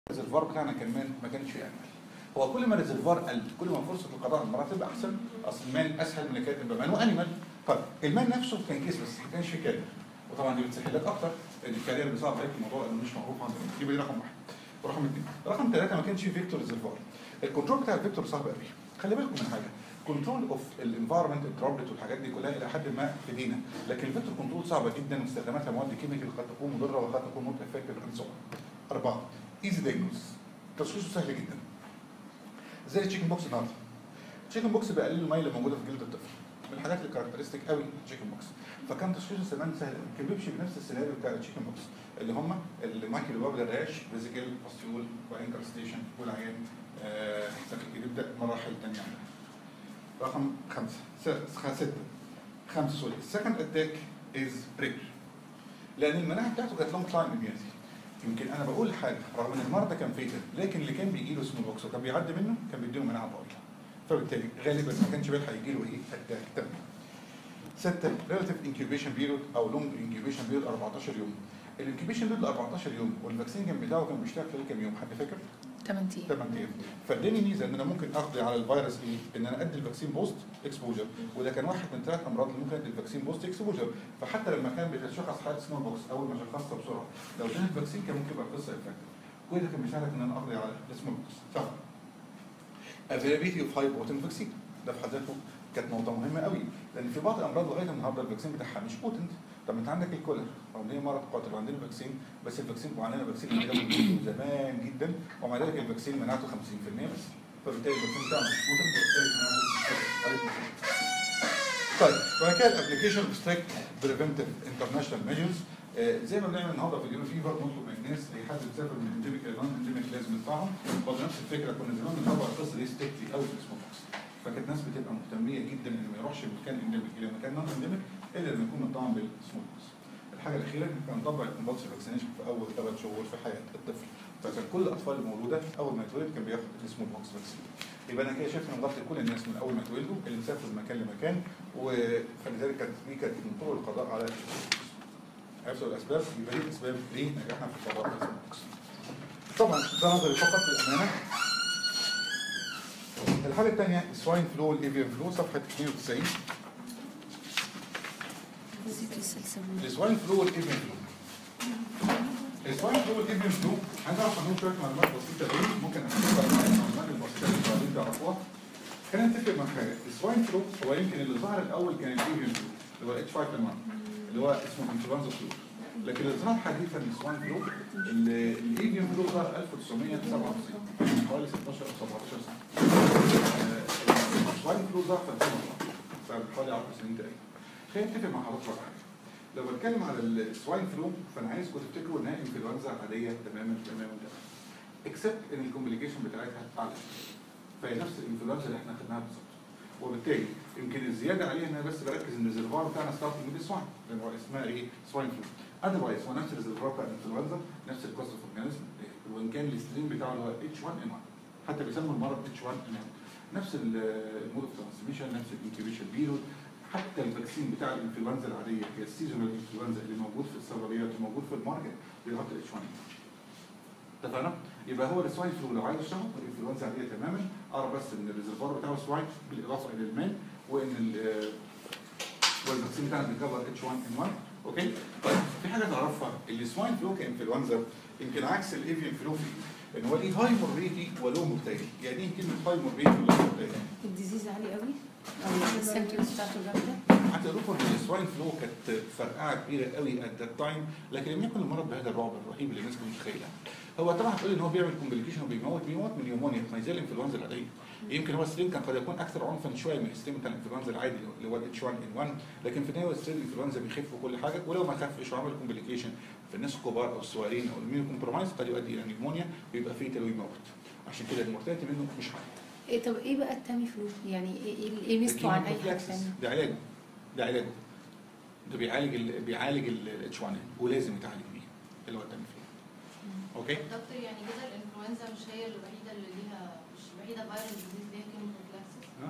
الريزرفوار بتاعنا كمان ما كانش يعمل هو كل ما الريزرفوار قل كل ما فرصه القضاء على المرض تبقى احسن اصل المان اسهل من كانت تبقى مان وانيمال طيب المان نفسه كان كيس بس ما كانش فيه كارير وطبعا دي بتسهل لك اكتر لان الكارير بيصعب عليك الموضوع لانه مش معروف عندنا يبقى دي رقم واحد ورقم اثنين رقم ثلاثه ما كانش فيه فيكتور ريزرفوار الكنترول بتاع الفيكتور صعب قوي خلي بالكم من حاجه كنترول اوف الانفايرمنت الدروبلت والحاجات دي كلها الى حد ما في ايدينا لكن الفيكتور كنترول صعبه جدا واستخداماتها مواد كيميكال قد تكون مضره وقد تكون نوت افكتيف اند سو اربعه ايزي دايجنوز تشخيصه سهل جدا زي التشيكن بوكس النهارده التشيكن بوكس بيقلل الميه اللي موجوده في جلد الطفل من الحاجات اللي كاركترستيك قوي التشيكن بوكس فكان تشخيصه زمان سهل قوي كان بيمشي بنفس السيناريو بتاع التشيكن بوكس اللي هم المايكرو بابل راش فيزيكال باستيول وانكرستيشن والعيان آه يبدا مراحل ثانيه عنها رقم خمسه س- سته خمسه سوري السكند اتاك از بريك لان المناعه بتاعته كانت لونج تايم اميونيتي يمكن انا بقول حاجه رغم ان المرض ده كان فيتال لكن اللي كان بيجي له سمول بوكس وكان بيعدي منه كان بيديله مناعه طويله فبالتالي غالبا ما كانش بيلحق يجي له ايه اتاك تاني سته ريلاتيف انكيوبيشن بيريود او لونج انكيوبيشن بيريود 14 يوم الانكيوبيشن بيريود 14 يوم والفاكسين كان بتاعه كان بيشتغل خلال كام يوم حد فاكر؟ 8 ايام 8 ايام فاداني ميزه ان انا ممكن اقضي على الفيروس ايه؟ ان انا ادي الفاكسين بوست اكسبوجر وده كان واحد من ثلاث امراض اللي ممكن ادي الفاكسين بوست اكسبوجر فحتى لما كان بيتشخص حاله سمول بوكس اول ما شخصها بسرعه لو ادينا الفاكسين كان ممكن يبقى القصه افكتيف كل ده كان بيساعدك ان انا اقضي على السمول بوكس صح availability of high potent vaccine ده في حد ذاته كانت نقطه مهمه قوي لان في بعض الامراض لغايه النهارده الفاكسين بتاعها مش بوتنت طب انت عندك الكولر رغم ان هي مرض قاتل وعندنا فاكسين بس الفاكسين وعندنا فاكسين اللي جابه من زمان جدا ومع ذلك الفاكسين مناعته 50% بس فبالتالي الفاكسين بتاعنا مش بوتنت وبالتالي مناعته عليكم السلام. طيب وبعد كده الابلكيشن ستريكت بريفنتيف انترناشونال ميجرز زي ما بنعمل النهارده في اليورو فيفر نطلب من الناس اي حد بيسافر من انديميك الى نون انديميك لازم ندفعهم برضه نفس الفكره كنا زمان بنطبق القصه دي ستريكتلي قوي في السمول بوكس فكانت الناس بتبقى مهتميه جدا ان ما يروحش من مكان انديميك الى مكان نون انديميك الا لما يكون مطعم بالسمول بوكس الحاجه الاخيره كان نطبق الكومبالسري فاكسينيشن في اول ثلاث شهور في حياه الطفل فكان كل الاطفال المولوده اول ما يتولد كان بياخد السمول بوكس فاكسين يبقى انا كده شايف ان نغطي كل الناس من اول ما يتولدوا اللي مسافر من مكان لمكان وفلذلك كانت دي كانت من طرق القضاء على عرفتوا الاسباب يبقى دي الاسباب ليه نجحنا في القضاء على السمول بوكس طبعا ده نظري فقط للامانه الحاله الثانيه سواين فلو الايفيان فلو صفحه 92 نسيت السلسبيل السواين فلو والايفيان فلو السواين فلو والايفيان فلو عايز اعرف عنهم شويه معلومات بسيطه قوي ممكن احكي لكم المعلومات البسيطه اللي انتوا عايزين تعرفوها خلينا نتفق مع حاجه السواين فلو هو يمكن اللي ظهر الاول كان الايفيان فلو اللي هو اتش 5 n 1 اللي هو اسمه انفلونزا فلو لكن اللي ظهر حديثا السواين فلو الايفيان فلو ظهر 1997 حوالي 16 او 17 سنه آه، السواين فلو ظهر في 2004 بعد حوالي 10 سنين تقريبا خلينا نتفق مع حضرتك على حاجه لو بتكلم على السواين فلو فانا عايزكم تفتكروا انها انفلونزا عاديه تماما تماما تماما اكسبت ان الكومبليكيشن بتاعتها اعلى فهي نفس الانفلونزا اللي احنا خدناها بالظبط وبالتالي يمكن الزياده عليها ان انا بس بركز ان الريزرفوار بتاعنا ستارتنج من السواين لان هو اسمها ايه؟ سواين فلو اذروايز هو نفس الريزرفوار بتاع الانفلونزا نفس الكوست اوف اورجانيزم وان كان الستريم بتاعه اللي هو اتش 1 ان 1 حتى بيسموا المرض اتش 1 ان 1 نفس المود اوف ترانسميشن نفس الانكيوبيشن بيريود حتى الفاكسين بتاع الانفلونزا العاديه هي السيزونال انفلونزا اللي موجود في الصيدليات وموجود في الماركت بيغطي الاتش 1 اتفقنا؟ يبقى هو السواين فلو لو عايز اشتغل الانفلونزا عاديه تماما اعرف بس ان الريزرفوار بتاعه سواين بالاضافه الى المان وان ال- والفاكسين بتاعنا بيكفر اتش 1 ان 1 اوكي؟ طيب في حاجه تعرفها السواين فلو كانفلونزا يمكن عكس الايفيان فلو في ان هو ليه هاي موربيتي ولو مبتدئ يعني ايه كلمه هاي موربيتي ولو مبتدئ؟ الديزيز عالي قوي او السيمتومز بتاعته جامده هتقول لكم ان السواين فلو كانت فرقعه كبيره قوي ات ذات تايم لكن لم يكن المرض بهذا الرعب الرهيب اللي الناس كانت متخيله هو طبعا هتقول ان هو بيعمل كومبليكيشن وبيموت بيموت من نيومونيا ما زي الانفلونزا العاديه يمكن هو السترين كان قد يكون اكثر عنفا شويه من السترين بتاع الانفلونزا العادي اللي هو الاتش 1 ان 1 لكن في النهايه السترين الانفلونزا بيخف وكل حاجه ولو ما خفش وعمل كومبليكيشن في الناس الكبار او الصغيرين او الميون كومبرومايز قد يؤدي الى نيومونيا ويبقى فيتال ويموت عشان كده المورتاليتي منه مش عالي ايه طب ايه بقى التامي فلو يعني ايه ايه إيه ميزته عن اي حاجه ثانيه ده علاجه ده علاجه ده بيعالج ال بيعالج الاتش 1 ولازم يتعالج بيه اللي هو التنفيذ اوكي دكتور يعني كده الانفلونزا مش هي الوحيده اللي ليها مش الوحيده فيروس ديزيز ليها كيموبروفلاكسس ها؟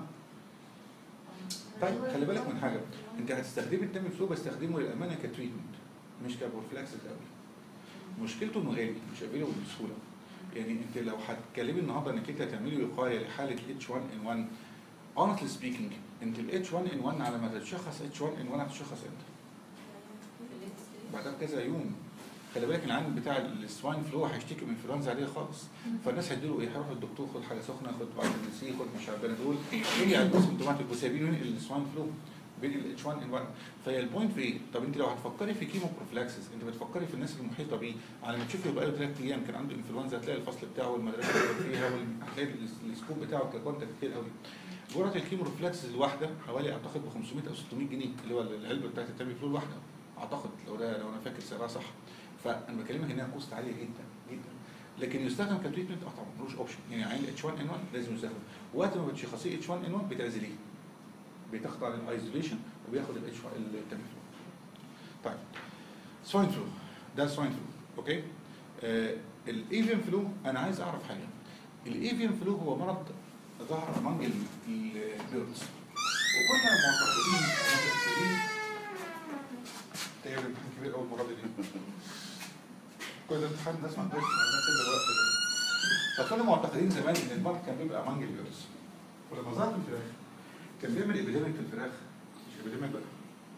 طيب خلي بالك من حاجه انت هتستخدمي التامي فلو بستخدمه للامانه كتريتمنت مش كبروفلاكسس قوي مشكلته انه غالي مش افيلبل بسهوله يعني انت لو هتكلمي النهارده انك انت تعملي وقايه لحاله H1N1 honestly speaking انت ال H1N1 على ما تتشخص H1N1 هتتشخص امتى؟ بعدها بكذا يوم خلي بالك العيان بتاع السواين فلو هيشتكي من انفلونزا عاديه خالص فالناس هيديله ايه؟ هيروح للدكتور خد حاجه سخنه خد فيتامين سي خد مش عارف بنادول يجي على السيمتوماتيك وسايبينه ينقل السواين فلو بين ال H1 N1 فهي البوينت في ايه؟ طب انت لو هتفكري في كيمو بروفلاكسس انت بتفكري في الناس المحيطه بيه على ما تشوفي بقاله ثلاث ايام كان عنده انفلونزا هتلاقي الفصل بتاعه والمدرسه اللي فيها وال- هتلاقي ال- السكوب بتاعه ككونتاكت كتير قوي جرعه الكيمو روفلاكسس الواحده حوالي اعتقد ب 500 او 600 جنيه اللي هو العلبه بتاعت التامي فلو الواحده اعتقد لو ده لو انا فاكر سعرها صح فانا بكلمك انها كوست عاليه جدا جدا لكن يستخدم كتريتمنت اه طبعا ملوش اوبشن يعني عين اتش 1 ان 1 لازم يستخدم وقت ما بتشخصيه اتش 1 ان 1 بتعزليه بتاخد على الايزوليشن وبياخد الاتش التامي فلو طيب سواين فلو ده سواين فلو اوكي آه الايفيان فلو انا عايز اعرف حاجه الايفيان فلو هو مرض ظهر امونج البيردز وكنا معتقدين معتقدين تقريبا امتحان كبير قوي المره دي كل ده امتحان ناس ما عندهاش معلومات كده الوقت ده فكنا معتقدين زمان ان المرض كان بيبقى امونج البيردز ولما ظهرت الفراخ كان بيعمل ابيديميك في الفراخ مش ابيديميك بقى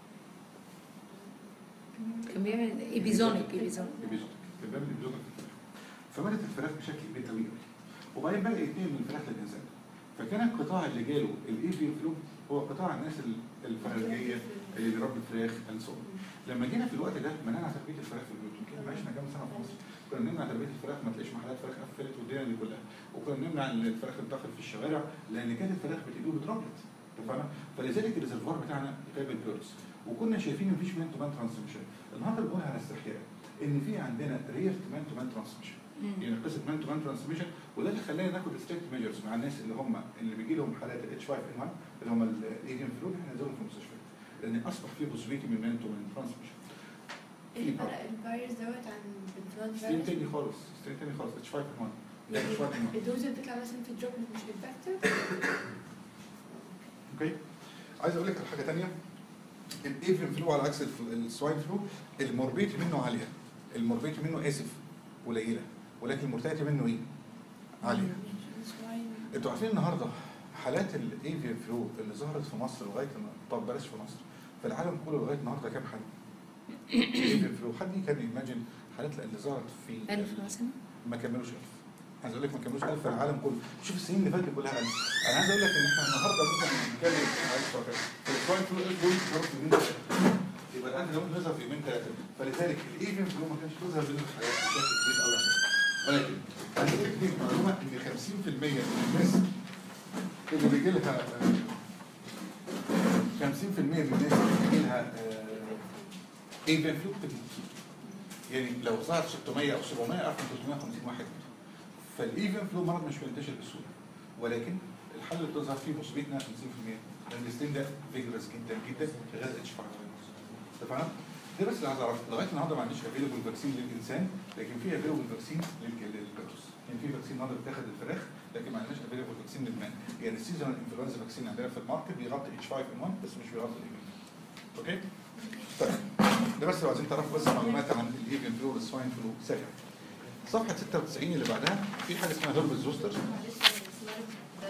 كان بيعمل ايبيزونيك ايبيزونيك ايبيزوتيك كان بيعمل ايبيزوتيك في الفراخ فماتت الفراخ بشكل كبير قوي قوي وبعدين بدا يتنقل من الفراخ للانسان فكان القطاع اللي جاله الايفيان فلو هو قطاع الناس ال- الفراخيه اللي بيربي فراخ الصوم لما جينا في الوقت ده منعنا تربيه الفراخ في البيوت يمكن احنا عشنا كام سنه في مصر كنا بنمنع تربيه الفراخ ما تلاقيش محلات فراخ قفلت والدنيا دي كلها وكنا بنمنع ان الفراخ تدخل في الشوارع لان كانت الفراخ بتدوب اتربت اتفقنا فلذلك الريزرفوار بتاعنا غاب البيرز وكنا شايفين مفيش مان تو مان ترانسميشن النهارده بنقول على استحياء ان في عندنا رير مان تو مان ترانسميشن يعني قصه مان تو مان ترانسميشن وده اللي خلانا ناخد ستريكت ميجرز مع الناس اللي هم اللي بيجي لهم حالات الاتش 5 ان 1 اللي هم الايجن فلو احنا نزلهم في المستشفيات لان اصبح في بوسيبيتي من مان تو مان ترانسميشن الفرق الفيروس دوت عن الانفلونزا ستريم فيروس تاني خالص ستريم تاني خالص اتش 5 ان 1 لا اتش 5 ان 1 الدوز اللي بتطلع مثلا في الدروبلت مش انفكتد اوكي عايز اقول لك على حاجه ثانيه الايفن فلو على عكس الف- السواين فلو الموربيتي منه عاليه الموربيتي منه اسف قليله ولكن المورتاليتي منه ايه؟ عاليه انتوا عارفين النهارده حالات الايفيان فلو اللي ظهرت في مصر لغايه النهارده طب بلاش في مصر في العالم كله لغايه النهارده كام حاله؟ ايفيان فلو حد كان يماجن حالات اللي ظهرت في ألف مثلا ما كملوش 1000 عايز اقول لك ما كملوش 1000 في العالم كله شوف السنين اللي فاتت كلها 1000 انا عايز اقول لك ان احنا النهارده ممكن نتكلم معلش هو كده. في السواين فلو دول ظهروا في يومين ثلاثه يبقى الان ده ممكن يظهر في يومين ثلاثه فلذلك الايفن فلو ما كانش بيظهر بين الحالات بشكل كبير قوي ولكن عايز اقول لك معلومه ان 50% من الناس اللي بيجي لها 50% من الناس اللي بيجي لها ايفن فلو بتموت يعني لو ظهر 600 او 700 اعرف ان 350 واحد ماتوا. فالايفن فلو مرض مش بينتشر بسهوله ولكن الحل اللي بتظهر فيه مصيبتنا 50% لان الستين ده فيجرس جدا جدا لغايه اتش 5 اتفقنا؟ ده بس اللي عايز اعرفه لغايه النهارده ما عنديش افيلبل فاكسين للانسان لكن في افيلبل فاكسين للبيرس يعني في فاكسين النهارده بتاخد الفراخ لكن ما عندناش افيلبل فاكسين للمان يعني السيزونال انفلونزا فاكسين عندنا في الماركت بيغطي اتش 5 ان 1 بس مش بيغطي الايفن اوكي؟ طيب ده بس لو عايزين تعرفوا بس معلومات عن الايفن فلو والسواين فلو سريع صفحه 96 اللي بعدها في حاجه اسمها هرب زوستر معلش اسمها ده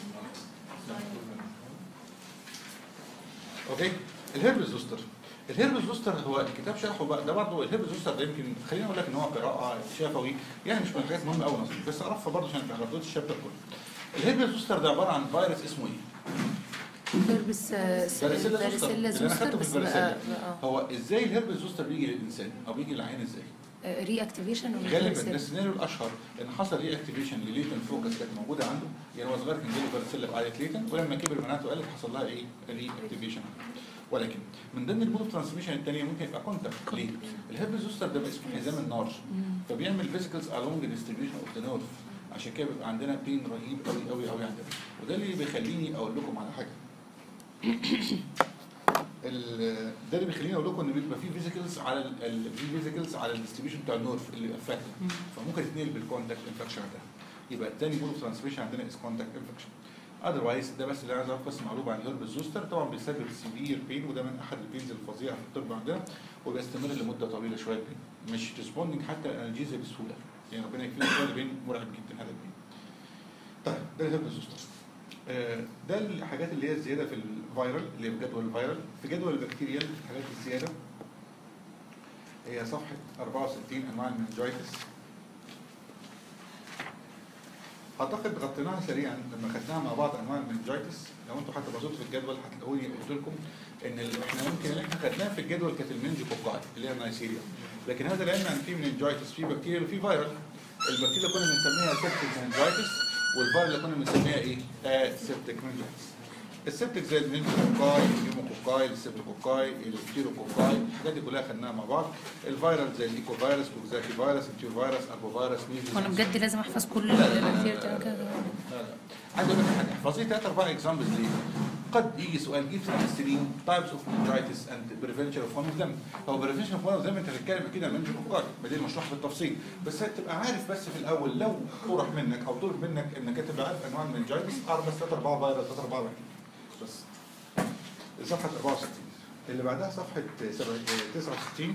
اوكي الهرب زوستر الهرب زوستر هو الكتاب شرحه بقى ده برضه الهرب زوستر ده يمكن خليني اقول لك ان هو قراءه شفوي يعني مش من الحاجات المهمه قوي نصيب بس اعرفها برضه عشان تبقى ردود الشابتر كله الهرب زوستر ده عباره عن فيروس اسمه ايه؟ فيربس فاريسيلا زوستر فاريسيلا اللي انا زوستر خدته في بس بقى الفاريسيلا هو ازاي الهرب زوستر بيجي للانسان او بيجي للعين ازاي؟ ري اكتيفيشن غالبا ده السيناريو الاشهر ان حصل ري اكتيفيشن لليتن فوكس كانت موجوده عنده يعني هو صغير كان جاله فارسيلا بعاليه ليتن ولما كبر مناعته قلت حصل لها ايه؟ ري اكتيفيشن ولكن من ضمن المود اوف ترانسميشن الثانيه ممكن يبقى كونتاكت ليه؟ الهرب زوستر ده بقى اسمه حزام النار فبيعمل فيزيكلز along the distribution of the nerve عشان كده بيبقى عندنا بين رهيب قوي قوي قوي عندنا وده اللي بيخليني اقول لكم على حاجه ال- ده اللي بيخليني اقول لكم ان بيبقى في فيزيكلز على ال- ال- في فيزيكلز على الديستريبيوشن بتاع النورف اللي افكت فممكن تتنقل بالكونتاكت انفكشن ده يبقى الثاني مود اوف ترانسميشن عندنا از كونتاكت انفكشن اذروايز ده بس اللي عايز اعرف بس معلومه عن الهرب الزوستر طبعا بيسبب سيفير بين وده من احد البينز الفظيعه في الطب عندنا وبيستمر لمده طويله شويه بين مش ريسبوندنج حتى الانالجيزيا بسهوله يعني ربنا يكفينا الفرق بين مرعب جدا هذا البين طيب ده الهربس زوستر آه، ده الحاجات اللي هي الزياده في الفيرال اللي هي في جدول الفيرال في جدول البكتيريال الحاجات الزياده هي صفحه 64 انواع المنجايتس اعتقد غطيناها سريعا لما خدناها مع بعض انواع المنجايتس لو انتوا حتى بصيتوا في الجدول هتلاقوني قلت لكم ان ال- احنا ممكن اللي احنا خدناها في الجدول كانت المنجوكوكاي اللي هي النيسيريا لكن هذا العلم ان في منجايتس في بكتيريا وفي فيرال البكتيريا كنا بنسميها سيبتيك منجايتس والفيرال اللي كنا بنسميها ايه؟ آه سيبتيك منجايتس السيبتيك زي المنجوكوكاي النيوموكوكاي السيبتوكوكاي الستيروكوكاي الحاجات دي كلها خدناها مع بعض الفيرال زي الايكو فيروس كوكزاكي فيروس التيو فيروس اربو فيروس ميزلز وانا بجد لازم احفظ كل البكتيريا بتاعت كده لا لا عايز اقول لك حاجه احفظي ثلاث اربع اكزامبلز ليه؟ قد يجي سؤال جيب سنسترين تايبس اوف meningitis اند بريفنشن اوف one of them هو بريفنشن اوف one of them انت بتتكلم اكيد عن منجوكوكاي بديل مشروح بالتفصيل بس تبقى عارف بس في الاول لو طرح منك او طلب منك انك تبقى عارف انواع المنجايتس اعرف بس ثلاث اربع فيروس ثلاث اربع بكتيريا بس صفحه 64 اللي بعدها صفحه 69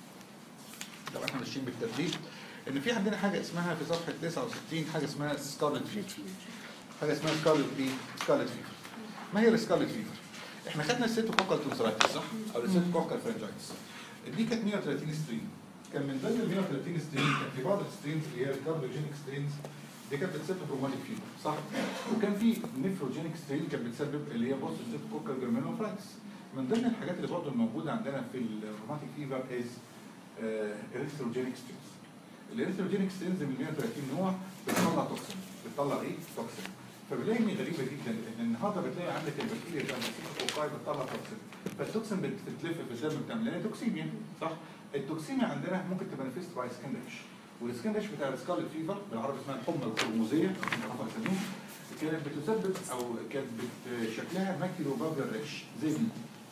طبعا احنا ماشيين بالترتيب ان في عندنا حاجه اسمها في صفحه 69 حاجه اسمها سكارلت فيفر حاجه اسمها سكارلت ايه سكارلت فيفر ما هي السكارلت فيفر احنا خدنا السيتوكوكال تونسرايتس صح او السيتوكوكال فرنجايتس دي كانت 130 سترين كان من ضمن ال 130 سترين كان في بعض السترينز اللي هي الكارديوجينيك سترينز دي كانت بتسبب روماتيك فيفر صح وكان في نيفروجينيك سترين كانت بتسبب اللي هي بوست سيتوكوكال جرمينوفرايتس من ضمن الحاجات اللي برضه الموجوده عندنا في الروماتيك فيفر از اريثروجينيك سترينز الاريثروجينيك سترينز من 130 نوع بتطلع توكسين بتطلع ايه؟ توكسين فبلاقي ان غريبه جدا ان النهارده بتلاقي عندك البكتيريا بتاعت الكوكاي بتطلع توكسين فالتوكسين بت- بتتلف في الدم بتعمل لنا توكسيميا صح؟ التوكسيميا عندنا ممكن تبقى مانيفست باي سكين ريش والسكين ريش بتاع السكارلت فيفر بالعربي اسمها الحمى القرمزيه بيعرفوا يسموه كانت بتسبب او كانت بت- شكلها ماكيلو بابلر ريش زي دي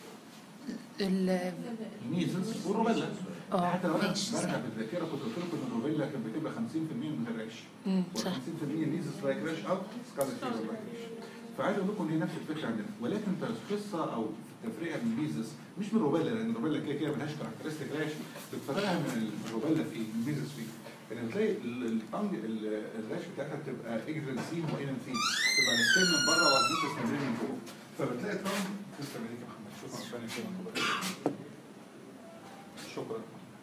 ال- الميزلز والروبيلا اه حتى لو انا ماشي برجع بالذاكره كنت قلت لكم ان الروبيلا كانت بتبقى 50% من الريش مم، و50% صح ميزلز لايك ريش او سكارلت فيفر لايك ريش فعايز اقول لكم ان هي نفس الفكره عندنا ولكن تشخيصها او تفريقها من الميزلز مش من الروبيلا لان الروبيلا كده كده ملهاش كاركترستيك ريش بتفرقها من الروبيلا في ايه؟ من الميزلز في ايه؟ ان بتلاقي ال- الطنج ال- الريش بتاعتها بتبقى اجرنسين واننسين تبقى السكين من بره والجيتس من من جوه فبتلاقي الطنج تسلم ايديك يا محمد شكرا عشان كده شكرا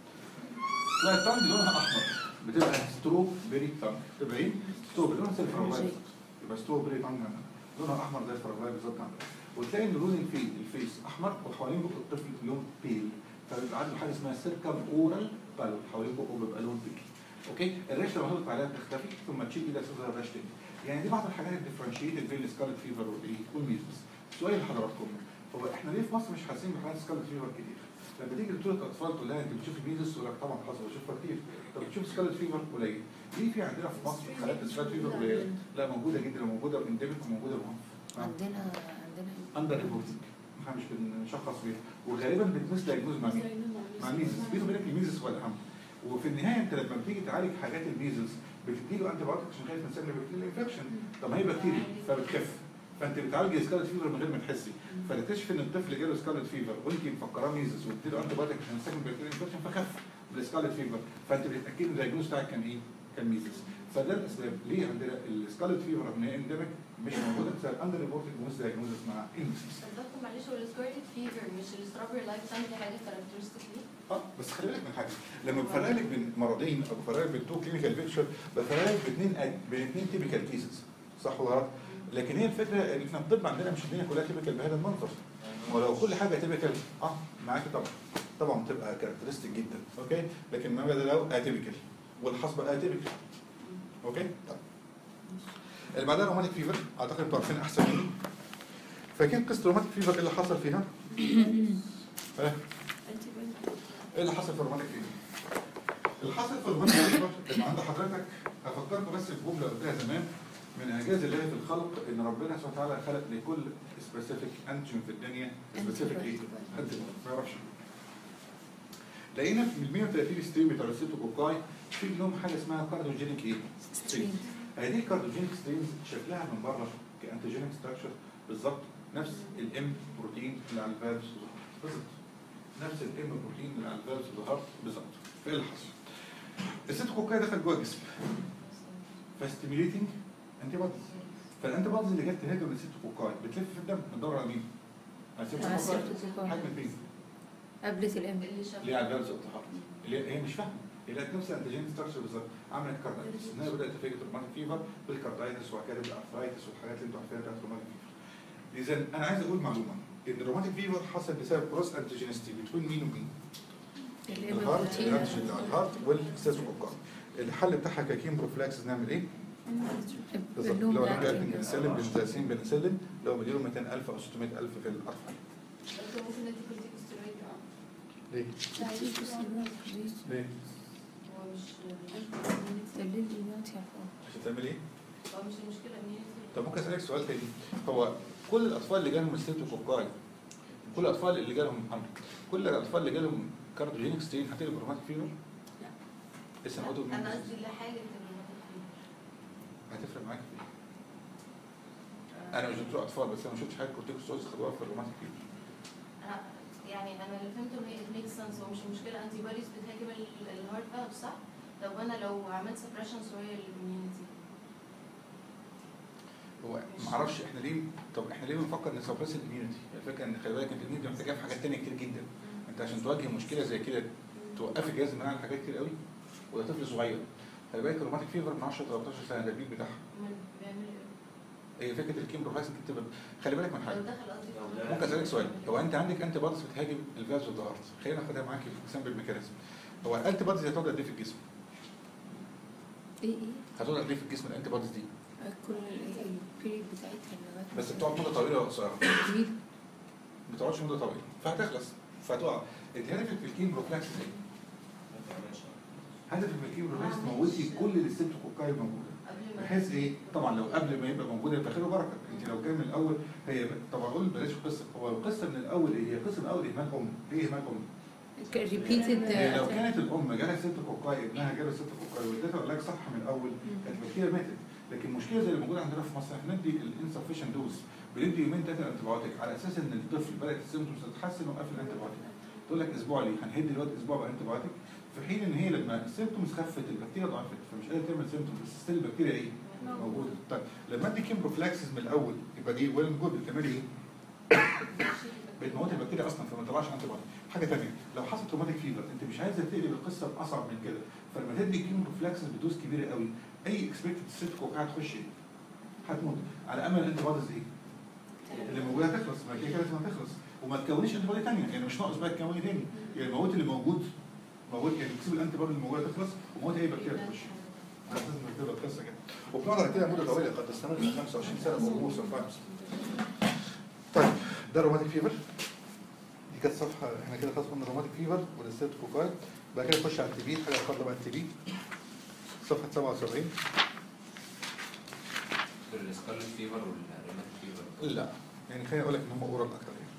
لا التانج لونها احمر بتبقى سترو بيري تانج تبقى ايه؟ سترو بيري لونها زي الفراولاي بالظبط. يبقى سترو بيري تانج عندنا لونها احمر زي الفراولاي بالظبط عندنا وتلاقي ان لون الفي الفيس احمر وحوالين بق الطفل لون بيل فبيبقى عنده حاجه اسمها سيركم اورال بالو حوالين بقه بيبقى لون بيل اوكي الريش لما تضغط عليها بتختفي ثم تشيل ايدك تظهر الريش تاني يعني دي بعض الحاجات الديفرنشيتد بين السكارلت فيفر والايه والميزلز سؤال لحضراتكم هو احنا ليه في مصر مش حاسين بحالات سكارلت فيفر كتير؟ لما تيجي دكتوره اطفال تقول لها انت بتشوفي ميزلز تقول لك طبعا حصل بشوفها كتير طب بتشوف سكارلت فيفر قليل ليه في عندنا في مصر حالات سكارلت فيفر قليله؟ لا موجوده جدا وموجوده انديميك وموجوده بعنف عندنا عندنا اندر ريبورتنج احنا مش بنشخص بيها وغالبا بتمس دايجنوز مع مين؟ مع الميزلز بيني وبينك الميزلز هو الاهم وفي النهايه انت لما بتيجي تعالج حاجات الميزلز بتدي له انتي بايوتيك عشان خايف من سن بكتيريا انفكشن طب ما هي بكتيريا فبتخف فانت بتعالج سكارلت فيفر من غير ما تحسي فتكتشف ان الطفل جاله سكارلت فيفر وانت مفكراه ميزلز وتدي له انتي بايوتيك عشان سن بكتيريا انفكشن فخف بالسكارلت فيفر فانت بتتاكد ان الدايجنوز بتاعك كان ايه؟ كان ميزلز فده الاسباب ليه عندنا السكارلت فيفر رغم ان هي انديميك مش موجوده بسبب اندر ريبورتنج ومس دايجنوزس مع الميزلز دكتور معلش هو السكارلت فيفر مش الستروبري لايف تايم دي حاجه كاركترستيك ليه؟ اه بس خلي بالك من حاجه لما بفرق لك بين مرضين او بفرق لك بين تو كلينيكال بيكتشر بفرق لك باثنين بين اثنين تيبيكال كيسز صح ولا غلط؟ لكن هي الفكره ان احنا الطب عندنا مش الدنيا كلها تيبيكال بهذا المنظر ولو كل حاجه تيبيكال اه معاك طبعا طبعا بتبقى كاركترستيك جدا اوكي لكن ما بدل لو اتيبيكال والحصبه اتيبيكال اوكي طب اللي بعدها روماتيك فيفر اعتقد انتوا عارفين احسن مني فاكرين قصه روماتيك فيفر ايه اللي حصل فيها؟ ها؟ ايه اللي حصل في الرومانيك فيفر؟ اللي حصل في الرومانيك فيفر ان عند حضرتك افكركم بس بجمله قلتها زمان من اعجاز الله في الخلق ان ربنا سبحانه وتعالى خلق لكل سبيسيفيك انتيجين في الدنيا سبيسيفيك ايه؟ انتيجين ما يعرفش لقينا في ال 130 ستريم بتاع السيتوكوكاي في منهم حاجه اسمها كارديوجينيك ايه؟ ستريم هذه الكارديوجينيك ستريمز شكلها من بره كانتيجينيك ستراكشر بالظبط نفس الام بروتين اللي على الفالفز بالظبط نفس الام بروتين اللي على الفالفز ظهر بالظبط فايه اللي حصل؟ السيتوكوكاي دخل جوه الجسم فستيميليتنج انتي بوديز فالانتي بوديز اللي جت تهاجم السيتوكوكاي بتلف في الدم بتدور على مين؟ على على السيتوكوكاي السيتوكوكاي. حجم فين؟ قبلة الام اللي شاف اللي هي على الفيروس الالتهاب اللي هي هي مش فاهمه هي لقت نفس الانتيجين ستراكشر بالظبط عملت كاردايتس انها بدات تفاجئ روماتيك فيفر بالكاردايتس وبعد كده بالارثرايتس والحاجات اللي انتوا عارفينها بتاعت روماتيك فيفر اذا انا عايز اقول معلومه ان الروماتيك فيفر حصل بسبب كروس انتيجينستي بتوين مين ومين؟ الهارت الام الانتيجين بتاع الهارت والستاتوكوكاي الحل بتاعها ككيم بروفلاكسس نعمل ايه؟ بالظبط لو انا جاي بنسلم بنزاسين بنسلم لو مديله 200000 او 600000 في الارفع دكتور ممكن ندي كورتيكوستيرويد اه ليه؟ ليه؟ هو مش عشان تعمل ايه؟ هو مش المشكله مين طب ممكن اسالك سؤال تاني هو كل الاطفال اللي جالهم ستريبتوكوكاي كل الاطفال اللي جالهم حمل كل الاطفال اللي جالهم كارديوجينيك ستين هتجيب روماتيك فيفر؟ لسه نقطه مين انا قصدي لحاجه الروماتيك فيفر هتفرق معاك في ايه؟ انا مش دكتور اطفال بس انا ما شفتش حاجه كورتيكوستوز خدوها في الروماتيك فيفر أنا يعني انا اللي فهمته ان هي ميك سنس هو مش المشكله انتي بوديز بتهاجم ال- الهارت فالف صح؟ طب انا لو عملت سبريشن شويه للاميونيتي هو ما اعرفش احنا ليه طب احنا ليه بنفكر نسبرس الاميونيتي؟ الفكره ان خلي بالك انت الاميونيتي محتاجها في حاجات ثانيه كتير جدا انت عشان تواجه مشكله زي كده توقف الجهاز المناعي على حاجات كتير قوي وده طفل صغير خلي بالك الروماتيك فيفر من 10 13 سنه ده البيك بتاعها بيعمل ايه؟ هي فكره الكيم بروفاكس انت بتبقى خلي بالك من حاجه لو دخل قصدي في ممكن اسالك سؤال هو انت عندك انتي بوديز بتهاجم الفيروس والضغط خلينا ناخدها معاك في اكزامبل ميكانيزم هو الانتي بوديز هتقعد قد ايه في الجسم؟ ايه ايه هتقعد قد ايه في الجسم الانتي بوديز دي؟ كل البيريد بتاعتها لغايه بس بتقعد مده طويله ولا قصيره؟ طويل ما بتقعدش مده طويله فهتخلص فهتقع انت هدفك في الكيم بروفلاكس ايه؟ هدفك في الكيم بروفلاكس تموتي كل الستوكوكاي الموجوده قبل ما بحيث ايه؟ طبعا لو قبل ما يبقى موجود يبقى خير وبركه، انت لو كان من الاول هي طبعا اقول بلاش قصه، هو القصه من الاول ايه؟ هي قصه من الاول اهمال ام، ايه اهمال ام؟ ريبيتد هي لو كانت الام جالها ست كوكاي ابنها جاله ست كوكاي واديتها علاج صح من الاول كانت البكتيريا ماتت، لكن المشكله زي اللي موجوده عندنا في مصر احنا بندي الانسفشن دوز بندي يومين ثلاثه انتبيوتيك على اساس ان الطفل بدات السيمتومز تتحسن وقفل الانتبيوتيك. تقول لك اسبوع ليه؟ هنهدي دلوقتي اسبوع بانتبيوتيك في حين ان هي لما السيمتومز خفت البكتيريا ضعفت فمش قادره تعمل سيمتومز بس ستيل البكتيريا ايه؟ موجوده طيب لما ادي كيم بروفلاكسس من الاول يبقى دي ويل جود بتعملي ايه؟ بتموت البكتيريا اصلا فما طلعش انتي بودي حاجه ثانيه لو حصلت روماتيك فيفر انت مش عايزه تقلب القصه باصعب من كده فلما تدي كيم بروفلاكسس بدوز كبيره قوي اي اكسبكتد ست كوكا هتخش ايه؟ هتموت على امل انت بوديز ايه؟ اللي موجوده هتخلص ما كده كده لازم هتخلص وما تكونيش انتي بودي ثانيه يعني مش ناقص بقى تكوني ثاني يعني موت اللي موجود موت يعني تسيب الانتي بودي اللي موجوده تخلص وموت اي بكتيريا تخش لازم تبقى القصه كده وبنقعد على كده مده طويله قد تستمر ل 25 سنه او sometimes طيب ده روماتيك فيفر دي كانت صفحه احنا كده خلاص قلنا روماتيك فيفر والستروكوكايد بعد كده نخش على التي بي حاجه خاصه بقى التي بي صفحه 77 السكارلت فيفر والروماتيك فيفر لا يعني خليني اقول لك ان هم اورال اكتر يعني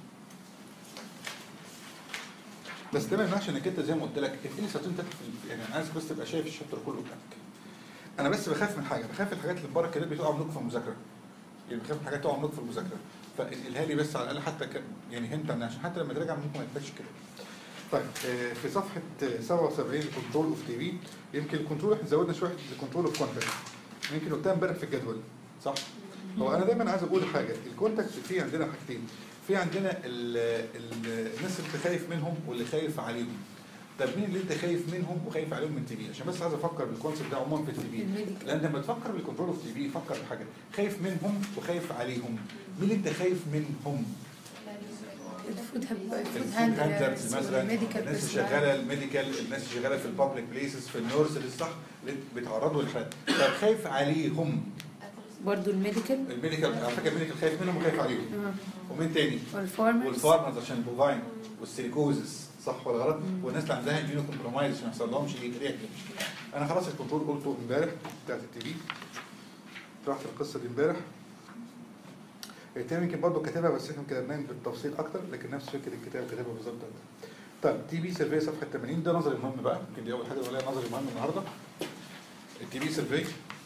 بس ده ما يمنعش انك انت زي ما قلت لك اديني ساعتين تلاتة في ال- يعني انا عايزك بس تبقى شايف الشابتر كله قدامك انا بس بخاف من حاجه بخاف الحاجات اللي بره كده بتقع منكم في المذاكره يعني بخاف من حاجات تقع منكم في المذاكره فانقلها لي بس على الاقل حتى ك... يعني هنت عنها عشان حتى لما تراجع ممكن ما تبقاش كده طيب آه، في صفحه آه، 77 كنترول اوف تي في يمكن الكنترول احنا زودنا شويه كنترول اوف كونتاكت يمكن قلتها امبارح في الجدول صح؟ هو انا دايما عايز اقول حاجه الكونتاكت في عندنا حاجتين في عندنا ال ال الناس اللي انت خايف منهم واللي خايف عليهم طب مين اللي انت خايف منهم وخايف عليهم من تي بي عشان بس عايز افكر بالكونسيبت ده عموما في التي بي الميديكال لان لما تفكر بالكنترول اوف تي بي فكر بحاجه خايف منهم وخايف عليهم مين اللي انت خايف منهم الفود الفود الفود هاندلرز هاندلرز مثلا والميديكال الناس اللي شغاله الميديكال الناس اللي شغاله في البابليك بليسز في النورسز صح اللي بيتعرضوا للحد طب خايف عليهم برضه الميديكال الميديكال على فكره الميديكال خايف منهم وخايف عليهم آه. ومين تاني؟ والفارمرز والفارمرز عشان البوفاين والسيليكوزس صح ولا غلط؟ والناس اللي عندها اميونو كومبرومايز عشان ما يحصلهمش رياكت انا خلاص الكنترول قلته امبارح بتاعت التي في شرحت القصه دي امبارح التاني يمكن برضه كاتبها بس احنا كتبناها بالتفصيل اكتر لكن نفس فكره الكتاب كاتبها بالظبط طيب تي بي سيرفي صفحه 80 ده نظري مهم بقى يمكن دي اول حاجه ولا نظري مهم النهارده التي بي سيرفي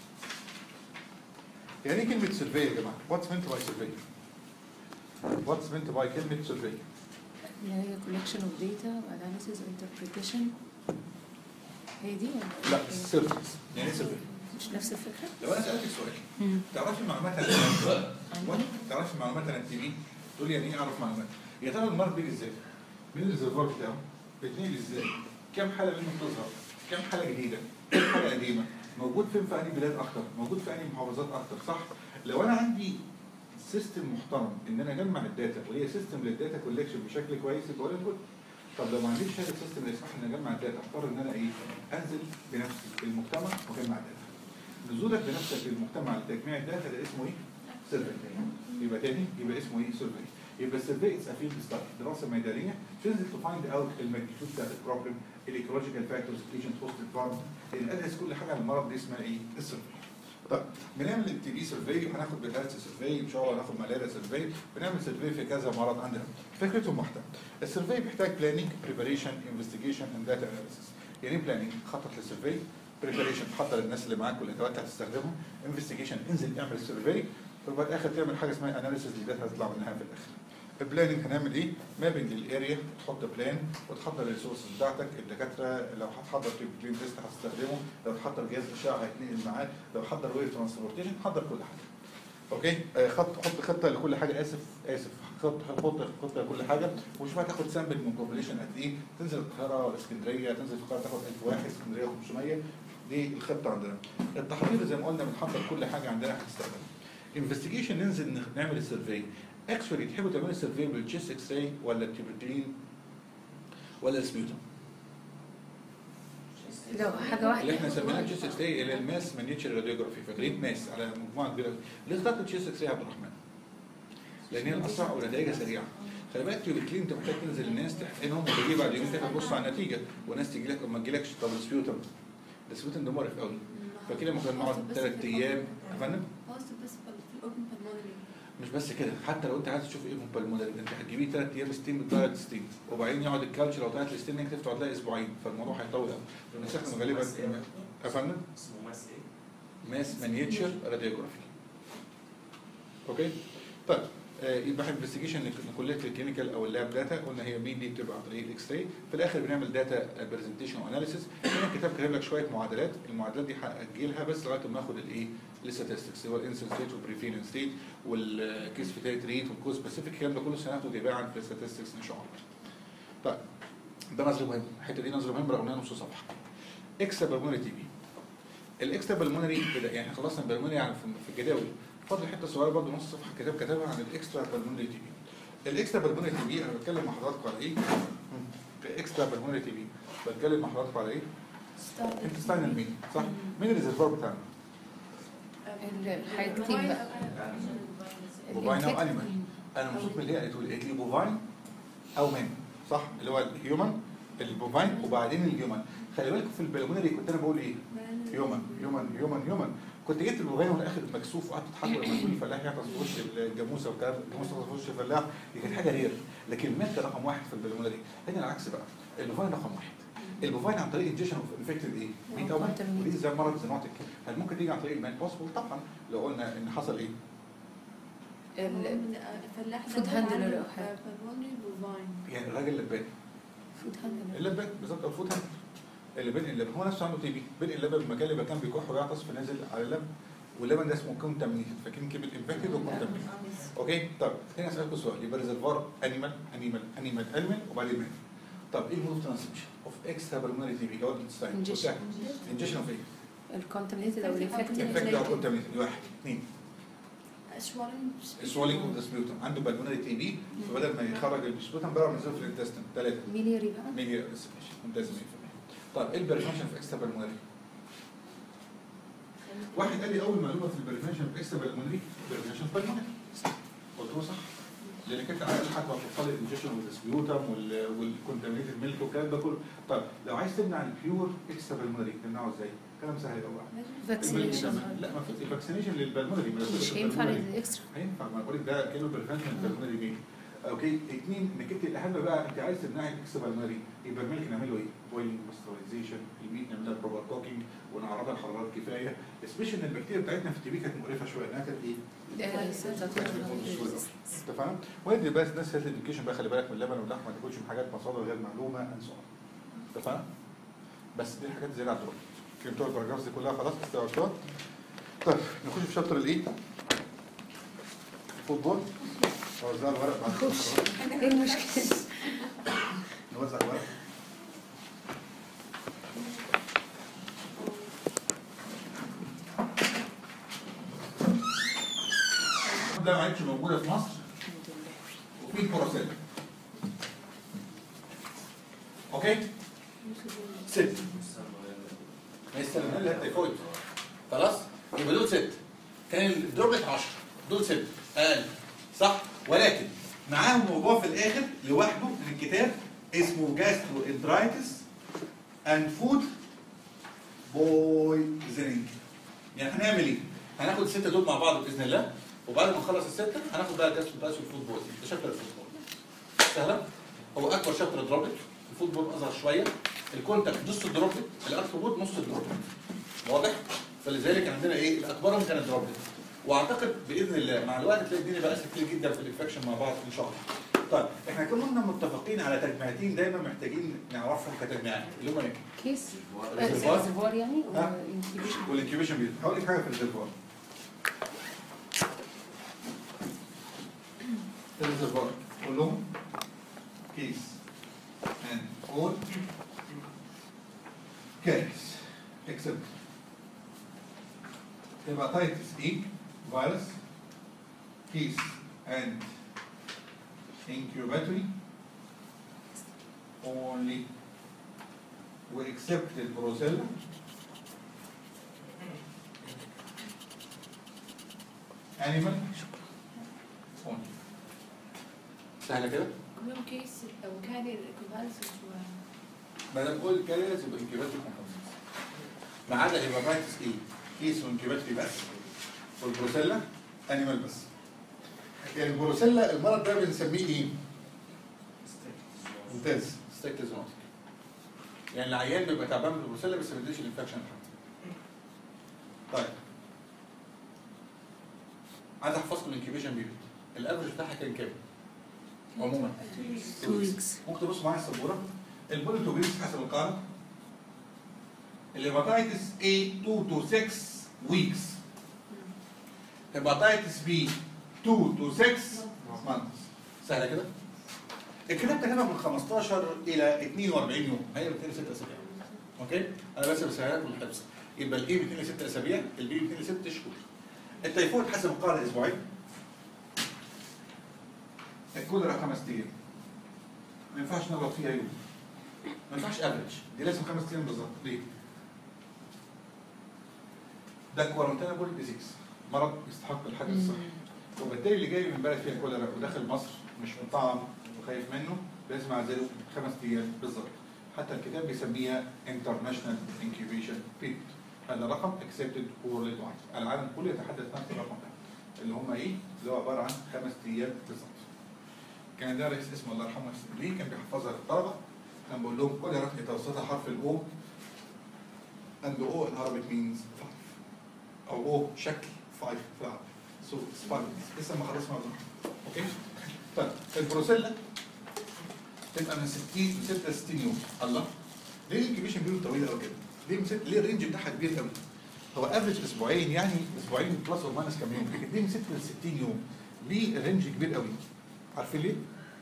يعني ايه كلمه سيرفي يا جماعه؟ واتس مينت باي سيرفي؟ واتس مينت باي كلمه سيرفي؟ اللي هي collection of data analysis interpretation هي دي ولا لا إيه؟ سيرفيس يعني ايه سيرفيس مش نفس الفكره؟ لو انا سالتك سؤال مم. تعرفي معلومات عن التي تعرفي معلومات عن التي بي تقول يعني ايه اعرف معلومات يا ترى المرض بيجي ازاي مين الريزرفوار بتاعه بيتنقل ازاي كم حاله منه بتظهر كم حاله جديده كم حاله قديمه موجود فين في انهي بلاد اكتر موجود في انهي محافظات اكتر صح لو انا عندي سيستم محترم ان انا اجمع الداتا وهي سيستم للداتا كولكشن بشكل كويس يبقى ولا جود طب لو ما عنديش هذا السيستم اللي يسمح لي ان اجمع الداتا اضطر ان انا ايه انزل بنفسي في المجتمع واجمع الداتا نزولك بنفسك في المجتمع لتجميع الداتا ده اسمه ايه؟ سيرفي يبقى تاني يبقى اسمه ايه؟ سيرفي يبقى السيرفي اتس فيلد ستادي دراسه ميدانيه تنزل تو فايند اوت الماجنتيود بتاعت البروبلم الايكولوجيكال فاكتورز ايجنت هوست انفايرمنت اللي ادرس كل حاجه عن المرض دي اسمها ايه؟ السيرفي طب بنعمل التي بي سيرفي وهناخد بالهرس سيرفي ان شاء الله هناخد ملاريا سيرفي بنعمل سيرفي في كذا مرض عندنا فكرتهم واحده السيرفي بيحتاج بلاننج بريباريشن انفستيجيشن اند داتا اناليسيس يعني ايه بلاننج خطط للسيرفي بريباريشن تحضر الناس اللي معاك والادوات اللي هتستخدمهم انفستيجيشن انزل اعمل سيرفي وبعد الاخر تعمل حاجه اسمها اناليسيس للداتا هتطلع منها في الاخر البلاننج هنعمل ايه؟ مابنج للاريا تحط بلان وتحضر الريسورسز بتاعتك الدكاتره لو هتحضر كلين تيست هتستخدمه لو هتحضر جهاز اشعه هيتنقل معاه لو هتحضر وير ترانسبورتيشن حضر كل حاجه اوكي آه، خط حط خطه لكل حاجه اسف اسف خط حط خطه لكل حاجه وشوف هتاخد سامبل من بوبوليشن قد ايه تنزل القاهره ولا اسكندريه تنزل في القاهره تاخد 1000 واحد اسكندريه 500 دي الخطه عندنا التحضير زي ما قلنا بنحضر كل حاجه عندنا هتستخدم انفستيجيشن ننزل نخ- نعمل السيرفي اكشولي تحبوا تعملوا السيرفي بالتشيست اكس راي ولا التيبرتين ولا السبيوتم لو حاجه واحده اللي احنا سميناها تشيست اكس راي اللي هي الماس مانيتشر راديوجرافي فاكرين ماس على مجموعه كبيره ليه اخترت التشيست اكس راي يا عبد الرحمن؟ لان هي الاسرع ونتائجها سريعه خلي بالك تيوبرتين انت محتاج تنزل الناس تحقنهم وتيجي بعد يومين ثلاثه تبص على النتيجه وناس تيجي لك وما تجيلكش طب السبيوتم السبيوتم ده مقرف قوي فكده ممكن نقعد ثلاث ايام يا فندم هو بس في الاوبن بالمونري مش بس كده حتى لو انت عايز تشوف ايه من بالموديل انت هتجيبيه ثلاث ايام ستين بتاعت ستين وبعدين يقعد الكالتشر لو طلعت الستين نيجاتيف تقعد لها اسبوعين فالموضوع هيطول قوي بنستخدم غالبا يا فندم اسمه ماس ايه؟ ماس مانيتشر راديوجرافي اوكي طيب آه، يبقى انفستيجيشن لكليه الكلينيكال او اللاب داتا قلنا هي مين دي بتبقى عن طريق الاكس راي في الاخر بنعمل داتا برزنتيشن واناليسيس هنا الكتاب كاتب لك شويه معادلات المعادلات دي هاجلها بس لغايه ما ناخد الايه الستاتستكس هو الانسنس ستيت والبريفيرنس ستيت والكيس فيتاليتي ريت والكوز سبيسيفيك الكلام ده كله سناخده تباعا في الستاتستكس ان شاء الله طيب ده نظري مهم الحته دي نظري مهم رغم انها نص صفحه اكسا بالمونري تي بي الاكسترا بالمونري كده يعني خلصنا البلمونري يعني في في الجداول فاضل حته صغيره برضه نص صفحه كتاب كتبها عن الاكسترا بالمونري تي بي الاكسترا بالمونري تي بي انا بتكلم مع حضراتكم على ايه؟ الاكسترا بالمونري تي بي بتكلم مع حضراتكم على ايه؟ انت ستاين مين صح؟ مين الريزرفوار بتاعنا؟ الحاجتين بقى بوفاين او الانفكت- انيمال انا مبسوط من اللي هي قالت لي بوفاين او مان صح اللي هو الهيومن البوفاين وبعدين الهيومن خلي بالك في البلمونري كنت انا بقول ايه؟ يوما يوما يوما يوما كنت جبت البوفين وانا اخر مكسوف وقعدت اضحك لما يقول لي فلاح يعطس في وش الجاموسه والكلام الجاموسه تعطس في وش الفلاح دي كانت حاجه رير لكن المات رقم واحد في البلمونري هنا العكس بقى البوفين رقم واحد البوفين عن طريق انجيشن اوف انفكتد ايه؟ مين طبعا Contaminated. ودي زي مرض زينوتيك هل ممكن تيجي عن طريق المان بوسبل طبعا لو قلنا ان حصل ايه؟ ال- الفلاح food handler أو حاجة. بالمونري بوفاين يعني الراجل اللبان فود هاندلر اللبان بالظبط الفوت هاند اللي بين اللبن هو نفسه عنده تي بي بين اللبن المكان اللي كان بيكح ويعطس فنزل على اللبن واللبن ده اسمه كونتامينيتد فاكرين كلمه انفكتد وكونتامينيتد اوكي طب هنا اسالكم سؤال يبقى ريزرفوار انيمال انيمال انيمال انيمال وبعدين مان طب ايه المود اوف ترانسميشن اوف اكسترا بالمونري تي بي جواد انتستاين Injection. انجيشن اوف ايه؟ الكونتامينيتد او انفكتد الانفكتد او كونتامينيتد واحد اثنين اشوارن سوالينج اوف ذا سبيوتم عنده بالمونري تي بي فبدل ما يخرج السبيوتم بره من في الانتستين ثلاثه ميلياري بقى ميليا اسمش ممتاز 100% طيب ايه البريفنشن في اكسترا بالمونري؟ واحد قال لي اول معلومه في البريفنشن في اكسترا بالمونري بريفنشن بالمونري قلت له صح لانك انت عايز حد هتوصل الانجكشن والسبيوتم والكونتامينيتد ميلك والكلام ده كله طب لو عايز تمنع البيور اكسترا بالمونري تمنعه ازاي؟ كلام سهل قوي فاكسينيشن لا ما فيش فاكسينيشن للبلمونري مش هينفع للاكسترا هينفع ما بقول لك ده كانه بريفنشن للبلمونري بين اوكي اثنين انك انت الاهم بقى انت عايز تمنعي الاكس بالمونري يبقى الملك نعمله ايه؟ بويلنج باسترايزيشن الميت نعملها بروبر كوكينج ونعرضها لحرارات كفايه سبيشال ان البكتيريا بتاعتنا في التي بي كانت مقرفه شويه انها كانت ايه؟ انت فاهم؟ وادي بس ناس هيلث اديوكيشن بقى خلي بالك من اللبن واللحمه ما تاكلش من حاجات مصادر غير معلومه انسى انت فاهم؟ بس دي الحاجات زياده على الدروب فهمتوا الباراجرافز دي كلها خلاص استوعبتوها طيب نخش في شابتر الايه فوتبول نوزع الورق بعد كده. ايه المشكله؟ نوزع الورق ده ما عادش موجوده في مصر وفي البروسيل اوكي ست ما يستلمنا لها التيفويد خلاص يبقى دول ست كان الدروبلت 10 دول ست اقل صح ولكن معاهم موضوع في الاخر لوحده من الكتاب اسمه جاسترو انترايتس اند فود بويزنينج يعني هنعمل ايه؟ هناخد السته دول مع بعض باذن الله وبعد ما نخلص السته هناخد بقى الجاسترو انترايتس والفود بويزنينج ده شابتر الفوتبول سهله هو اكبر شابتر دروبلت الفوتبول اصغر شويه الكونتاكت نص الدروبلت الارثروبود نص الدروبلت واضح؟ فلذلك عندنا ايه؟ الاكبرهم كان الدروبلت واعتقد باذن الله مع الوقت تلاقي الدنيا بقى اسهل كتير جدا في الانفكشن مع بعض ان شاء الله. طيب احنا كنا متفقين على تجميعتين دايما محتاجين نعرفهم كتجميعات اللي هم ايه؟ كيس ريزرفوار. ريزرفوار يعني ها؟ وانكيبيشن والانكيوبيشن بيريد هقول لك حاجه في الريزرفوار الريزرفوار كلهم كيس and all carries except hepatitis E virus case and incubatory only we accept the brucella animal only سهله كده؟ كلهم كيس او كان الكوفالسس و ما دام قلت كاريرز يبقى انكيباتوري كومبوننتس ما عدا الهيباتايتس اي كيس وانكيباتوري بس والبروسيلا انيمال بس يعني البروسيلا المرض ده بنسميه ايه؟ ممتاز ستيكتوزوماتيك يعني العيان بيبقى تعبان من البروسيلا بس ما بيديش الانفكشن لحد طيب عايز احفظكم الانكيبيشن بيريد الافرج بتاعها كان كام؟ عموما Two weeks. ممكن تبص معايا السبوره البوليتو بيس حسب القاعده الهيباتيتس A 2 to 6 weeks هيباتيتس B 2 to 6 months سهله كده الكتاب كاتبها من 15 الى 42 يوم هي 2 6 اسابيع اوكي انا بس بسهلها لكم الحفظ يبقى الاي 2 6 اسابيع البي 2 6 شهور التيفويد حسب القاعده اسبوعين الكوليرا خمس ايام ما ينفعش نغلط فيها يوم ما ينفعش افريج دي لازم خمس ايام بالظبط ليه؟ ده كوارنتينبل ديزيز مرض يستحق الحجر الصحي وبالتالي اللي جاي من بلد فيها كوليرا وداخل مصر مش مطعم وخايف منه لازم اعزله خمس ايام بالظبط حتى الكتاب بيسميها انترناشونال انكيوبيشن بيريد هذا رقم اكسبتد وورلد وايد العالم كله يتحدث نفس الرقم ده اللي هم ايه؟ اللي هو عباره عن خمس ايام بالظبط كان ده رئيس اسمه الله يرحمه ليه كان بيحفظها للطلبه كان بيقول لهم كل رقم يتوسطها حرف الاو and O in Arabic means five او O شكل five في العربي so it's five لسه ما خلصنا موضوع اوكي طيب البروسيلا تبقى من 60 ل 66 يوم الله ليه الانكيبيشن بيريود طويله قوي كده؟ ليه من ست... ليه الرينج بتاعها كبير قوي؟ هو افريج اسبوعين يعني اسبوعين بلس اور ماينس كام يوم لكن ليه من 6 ل 60 يوم؟ ليه الرينج كبير قوي؟ عارفين ليه؟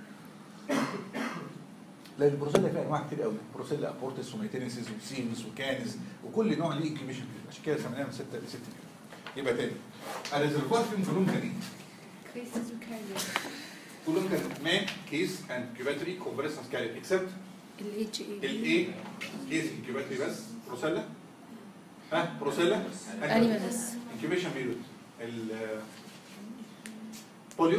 لان البروسيلا فيها انواع كتير قوي بروسيلا ابورتس وميتينيسيس وسيمس وكانز وكل نوع ليه انكيبيشن بيريود عشان كده سميناها من 6 ل 60 يوم يبقى تاني الريزرفوار فيهم كلهم كان ايه؟ كيسز وكارير كلهم كان مان كيس اند كيوباتري كونفرسنس كارير اكسبت الاتش اي الاي كيس انكيوباتري بس بروسيلا ها بروسيلا انيمال بس انكيبيشن بيريود البوليو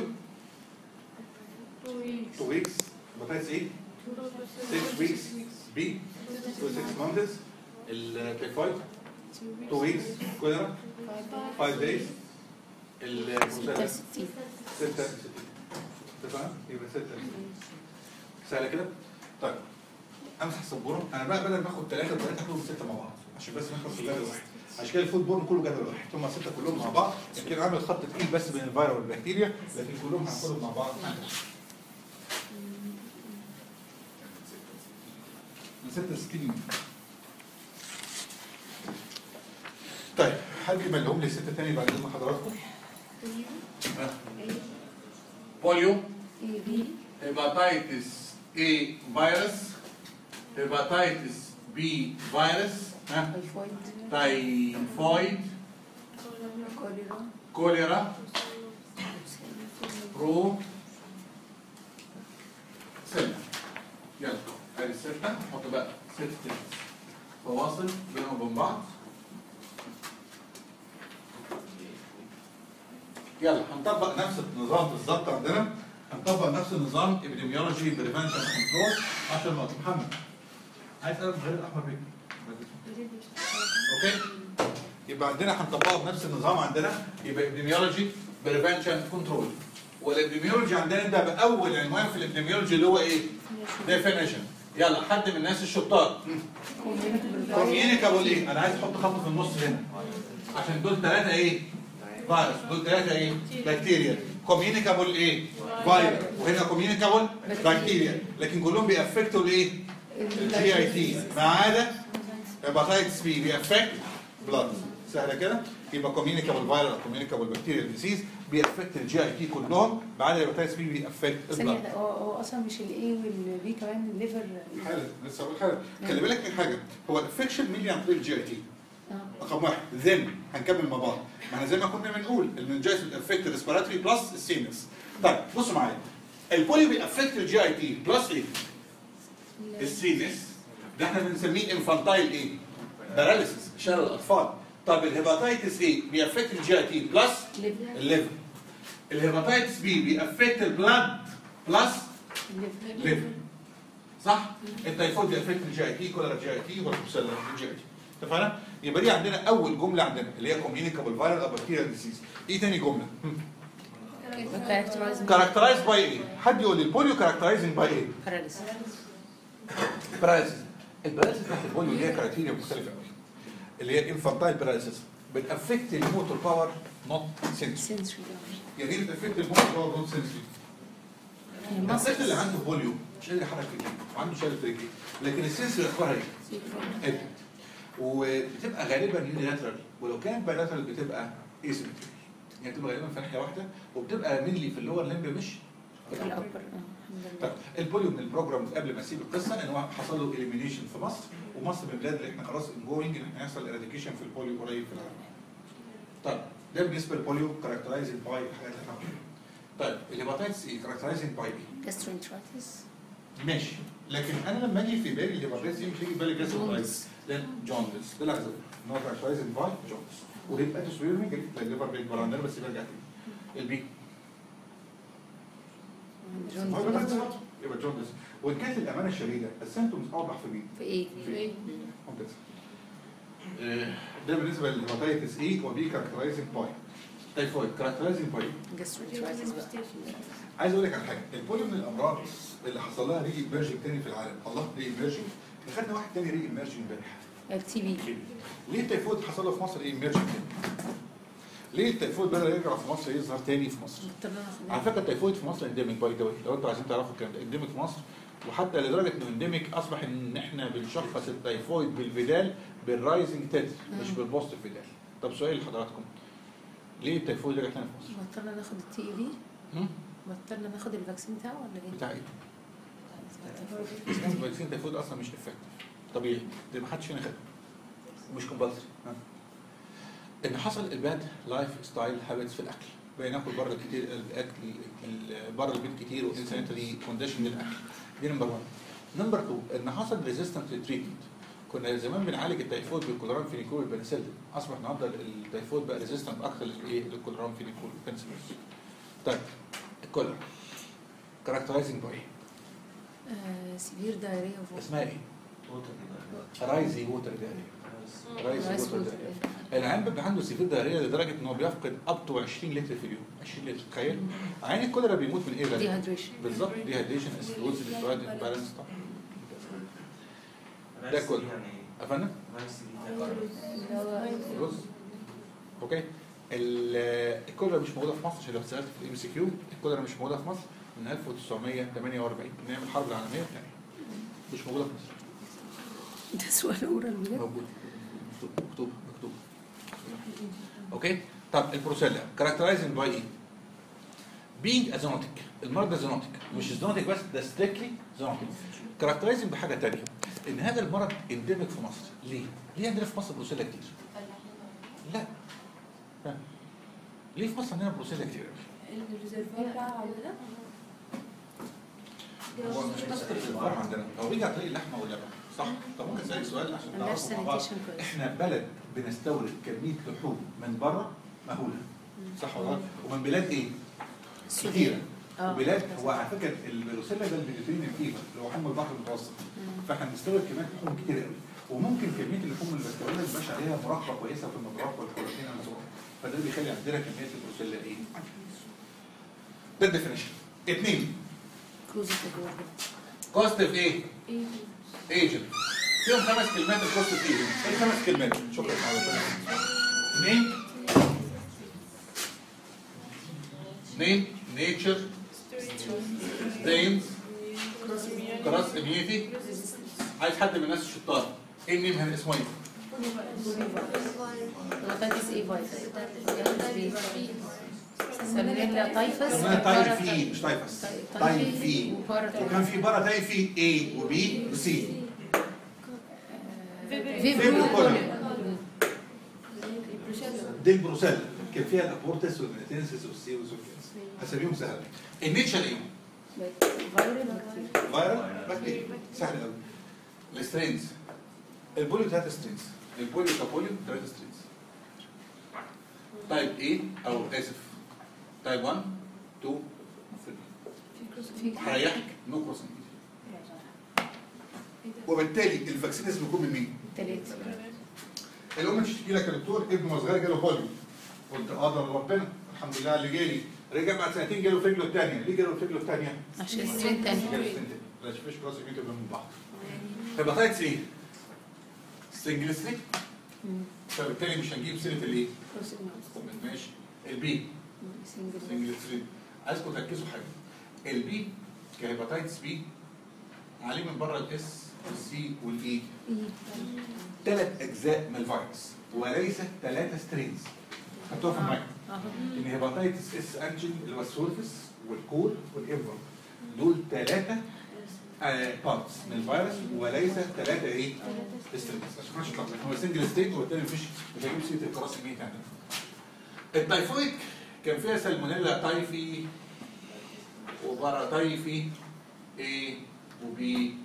2 ويكس هيباتيتس ايه 6 ويكس بي 6 مانثس التيفويد 2 ويكس كوليرا 5 دايز البروسيلا 66 ستة اتفقنا؟ يبقى ستة سهلة كده؟ طيب امسح السبوره انا بقى بدل ما اخد ثلاثه وثلاثه هاخدهم سته مع بعض عشان بس نخلص جدول واحد عشان كده الفود بورن كله جدول واحد هم سته كلهم مع بعض يمكن عامل خط تقيل بس بين الفيروس والبكتيريا لكن كلهم هناخدهم مع بعض من 66 يوم حد يملهم لي ستة تاني بعد اذن حضراتكم بوليو اي بي hepatitis A فيروس hepatitis B فيروس ها تايفويد تايفويد كوليرا كوليرا برو سلة يلا ادي الستة نحط بقى ست فواصل بينهم وبين بعض يلا هنطبق نفس النظام بالظبط عندنا هنطبق نفس النظام ابيديميولوجي بريفنشن كنترول عشان نقطة محمد عايز اسال غير احمد بيه اوكي يبقى عندنا هنطبقه بنفس النظام عندنا يبقى ابيديميولوجي بريفنشن كنترول والابيديميولوجي عندنا ده باول عنوان في الابيديميولوجي اللي هو ايه؟ ديفينيشن يلا حد من الناس الشطار كوميونيكابل ايه؟ انا عايز احط خط في النص هنا عشان دول ثلاثه ايه؟ فيروس دول ثلاثه ايه؟ بكتيريا كوميونيكابل ايه؟ فيروس وهنا كوميونيكابل بكتيريا لكن كلهم بيأفكتوا الايه؟ الجي اي تي ما عدا هيباتايتس بي بيأفكت بلاد سهله كده يبقى كوميونيكابل فيرال كوميونيكابل بكتيريال ديزيز بيأفكت الجي اي تي كلهم ما عدا هيباتايتس بي بيأفكت ثانية البلاد هو هو اصلا مش الاي والبي كمان الليفر حاله لسه اقول حاجه خلي بالك من حاجه هو الانفكشن مين اللي عن طريق الجي اي تي اه رقم واحد ذن هنكمل مع بعض ما احنا زي ما كنا بنقول المنجايز بتافكت الريسبيراتوري بلس السينس طيب بصوا معايا البوليو بيأفكت الجي اي تي بلس ايه؟ السينس ده احنا بنسميه انفانتايل ايه؟ باراليسيس شلل الاطفال طب الهيباتيتس ايه؟ بيأفكت الجي اي تي بلس ليفر الليفر الهيباتيتس بي بيأفكت البلاد بلس ليفر ليفر صح؟ التيفود بيأفكت الجي اي تي كولر جي اي تي والبروسيلا الجي اي تي اتفقنا؟ يبقى دي عندنا اول جمله عندنا اللي هي كوميونيكابل فايرال او بكتيريال ديزيز ايه تاني جمله؟ كاركترايز كاركترايز باي ايه؟ حد يقول لي البوليو كاركترايزنج باي ايه؟ باراليسيس باراليسيس الباراليسيس بتاعت البوليو اللي هي كرايتيريا مختلفه قوي اللي هي الانفانتايل باراليسيس بتافكت الموتور باور نوت سنسوري سنسوري يعني ايه بتافكت الموتور باور نوت سنسوري؟ الطفل اللي المصل عنده بوليو مش قادر يحرك رجليه وعنده شلل في رجليه لكن السنسوري اخبارها ايه؟ افكت وبتبقى غالبا يونيلاترال ولو كانت بايلاترال بتبقى ايسيمتريك يعني بتبقى غالبا في ناحيه واحده وبتبقى مينلي في اللور لمب مش في الأبر. الأكبر اه الحمد طيب لله البوليو من البروجرام قبل ما اسيب القصه ان هو حصل له اليمينيشن في مصر ومصر من البلاد اللي احنا خلاص جوينج ان احنا يحصل اراديكيشن في البوليو قريب في العالم. طيب ده بالنسبه للبوليو كاركترايزنج باي الحاجات اللي احنا قلناها. طيب الهيباتيتس ايه كاركترايزنج باي ايه؟ جاسترونترايتس ماشي لكن انا لما اجي في بالي الهيباتيتس دي مش هيجي في بالي جاسترولايتس جوندس لان جوندس ده اللي عايز اقوله ان هو كاركترايزنج باي جوندس وهيباتيتس ويرمي جريت الليفر بيكبر عندنا بس برجع تاني البي هو هيباتيتس برضه يبقى جوندس وان كانت الامانه الشديده السيمتومز اوضح في مين؟ في ايه؟ في ايه؟ ممتاز ده بالنسبه للهيباتيتس اي وبي كاركترايزنج باي تايفويد كاركترايزنج باي جاسترونترايتس بقى عايز اقول لك على حاجه البوليو من الامراض اللي حصل لها ري ايمرجنج تاني في العالم الله ري ايمرجنج احنا خدنا واحد تاني ري ايمرجنج امبارح التي بي ليه التيفود حصل له في مصر ري ايمرجنج تاني؟ ليه التيفود بدا يرجع في مصر يظهر تاني في مصر؟ اضطرينا ناخد على فكره التيفويد في مصر انديميك باي ذا لو انتوا عايزين تعرفوا الكلام ده انديميك في مصر وحتى لدرجه انه انديميك اصبح ان احنا بنشخص التيفويد بالفيدال بالرايزنج تيتر مش مم. بالبوست فيدال طب سؤال لحضراتكم ليه التيفويد رجع تاني في مصر؟ بطلنا ناخد التي اي في هم؟ بطلنا ناخد الفاكسين بتاعه ولا ايه؟ بتاع ايه؟ بس الفاكسين تيفويد اصلا مش افكتيف طبيعي ده ما حدش فينا خد مش كومبالسري ان حصل الباد لايف ستايل هابتس في الاكل بقينا ناكل بره كتير الاكل ال- بره البيت كتير وانسانيتري كونديشن للاكل دي نمبر 1 نمبر 2 ان حصل ريزيستنت للتريتمنت كنا زمان بنعالج التيفود بالكولورام فينيكول والبنسلين اصبح النهارده التيفود بقى ريزيستنت اكتر للايه للكولورام فينيكول والبنسلين طيب الكولر كاركترايزنج باي سيفير دايريا اسمها ايه؟ رايزي ووتر داريا رايزي ووتر داريا العيان بيبقى عنده سيفير دهريه لدرجه ان هو بيفقد اب تو 20 لتر في اليوم 20 لتر تخيل عيان الكوليرا بيموت من ايه بقى؟ ديهايدريشن بالظبط ديهايدريشن اسيدوز الفلويد امبالانس طبعا ده كله. افندم اللي هو رز اوكي ال- الكوليرا مش موجوده في مصر عشان لو سالت في الام سي كيو الكوليرا مش موجوده في مصر من 1948 من ايام الحرب العالميه الثانيه مش موجوده في مصر ده سؤال اورال بجد موجود مكتوب مكتوب مكتوب اوكي طب البروسيلا كاركترايزنج باي ايه؟ being a zoonotic المرض ده زونوتيك مش زونوتيك بس ده ستريكتلي زونوتيك كاركترايزنج بحاجه تانية ان هذا المرض انديميك في مصر ليه؟ ليه عندنا في مصر بروسيلا كتير؟ لا لا. ليه في مصر عندنا بروسيلا كتير؟ الريزرفوار بتاعه عندنا هو مش بس الفرع عندنا هو بيجي عن طريق اللحمه واللبن صح؟ طب ممكن اسالك سؤال عشان عندهاش نعرفه مع بعض سانيتيشن كويس احنا بلد بنستورد كميه لحوم من بره مهوله صح ولا لا؟ ومن بلاد ايه؟ كتيره السودان اه وبلاد هو على فكره البروسيلا ده الميديترينيان فيفر اللي هو حمى البحر المتوسط فاحنا بنستورد كميات لحوم كتير قوي وممكن كميه اللحوم اللي بستوردها ما يبقاش عليها مراقبه كويسه في المضرات والكولاجين والزوم فده بيخلي عندنا كميه البروسيلا ايه؟ ده الديفينيشن اثنين كروز التجوال كوستيف ايه؟ ايجنت فيهم خمس كلمات الكوستيف ايجنت ايه خمس كلمات؟ شكرا حضرتك اثنين اثنين نيتشر ستينز كراس اميونيتي عايز حد من الناس الشطار ايه النيم هن اسمه ايه؟ هيباتيتس ايه فيروس سالمونيلا تايفس اسمها تايفي مش تايفس تايفي وبارا وكان في بره تايفي A وبي وسي فيبرو فيبرو كولوم. البروشيلا دي البروسيلا كان فيها الابورتس والميتنسس والسيروس والكنس هسميهم سهل النيتشر ايه؟ فايرال بكتيريا فايرال بكتيريا سهل قوي السترينز البوليو ثلاث سترينز البوليو كابوليو ثلاث سترينز تايب ايه او اسف تايب 1 2 3 هريحك نو كروسنج وبالتالي الفاكسينيزم بيكون من مين؟ التلاتة الام تشتكي لك يا دكتور ابنه صغير جاله بوليو قلت قدر ربنا الحمد لله اللي جالي رجع بعد سنتين جاله في رجله الثانيه ليه جاله في رجله الثانيه؟ عشان سترين تاني جاله سنتين لا فيش كروس يمين من بعض هيباتايتس ايه؟ سنجل ستريك فبالتالي مش هنجيب سيره الايه؟ ماشي البي سنجل ستريك عايزكم تركزوا حاجه البي كهيباتايتس بي عليه من بره الاس والسي والاي ثلاث اجزاء من الفيروس وليس ثلاثه سترينز هتقف في المايك ان هيباتايتس اس انجين اللي هو السورفس والكور والانفر دول ثلاثه بارتس من الفيروس وليس ثلاثه ايه؟ سترينز عشان ما تطلع هو سنجل ستيت وبالتالي مفيش مش هجيب سيره الكراس الميت عندنا التايفويد كان فيها سالمونيلا تايفي وبارا تايفي A وبي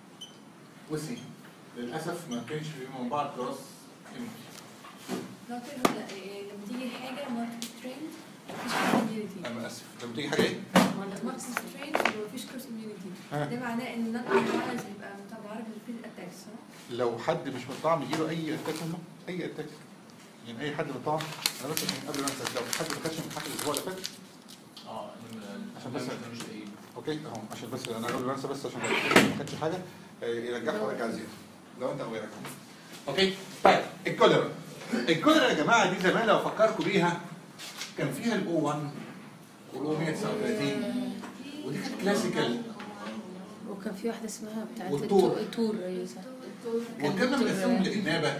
وسي للاسف ما كانش في من بعض كراس إمتي. دكتور لا إيه، لما تيجي حاجه ماركت ترند مفيش كروس اميونيتي انا اسف لما تيجي حاجه ايه؟ ماركت ترند ومفيش كروس اميونيتي ها. ده معناه ان نقل الفيروس يبقى متعرض للفيل اتاكس صح؟ لو حد مش مطعم يجي له اي اتاك منه اي اتاك يعني اي حد مطعم انا بس عشان قبل ما انسى لو حد ما خدش من حق الاسبوع اللي فات اه عشان بس- مش ايه اوكي اهو عشان بس انا قبل ما انسى بس عشان لو ما خدش حاجه آه، يرجعها ويرجع زياده لو انت او غيرك اوكي طيب الكوليرا الكوليرا يا جماعه دي زمان لو فكركم بيها كان فيها الاو 1 والاو 139 ودي كانت كلاسيكال وكان في واحدة اسمها بتاعت والتور. التو- التور ايوه صح كان وكنا دكتور- بنقسمهم لانابه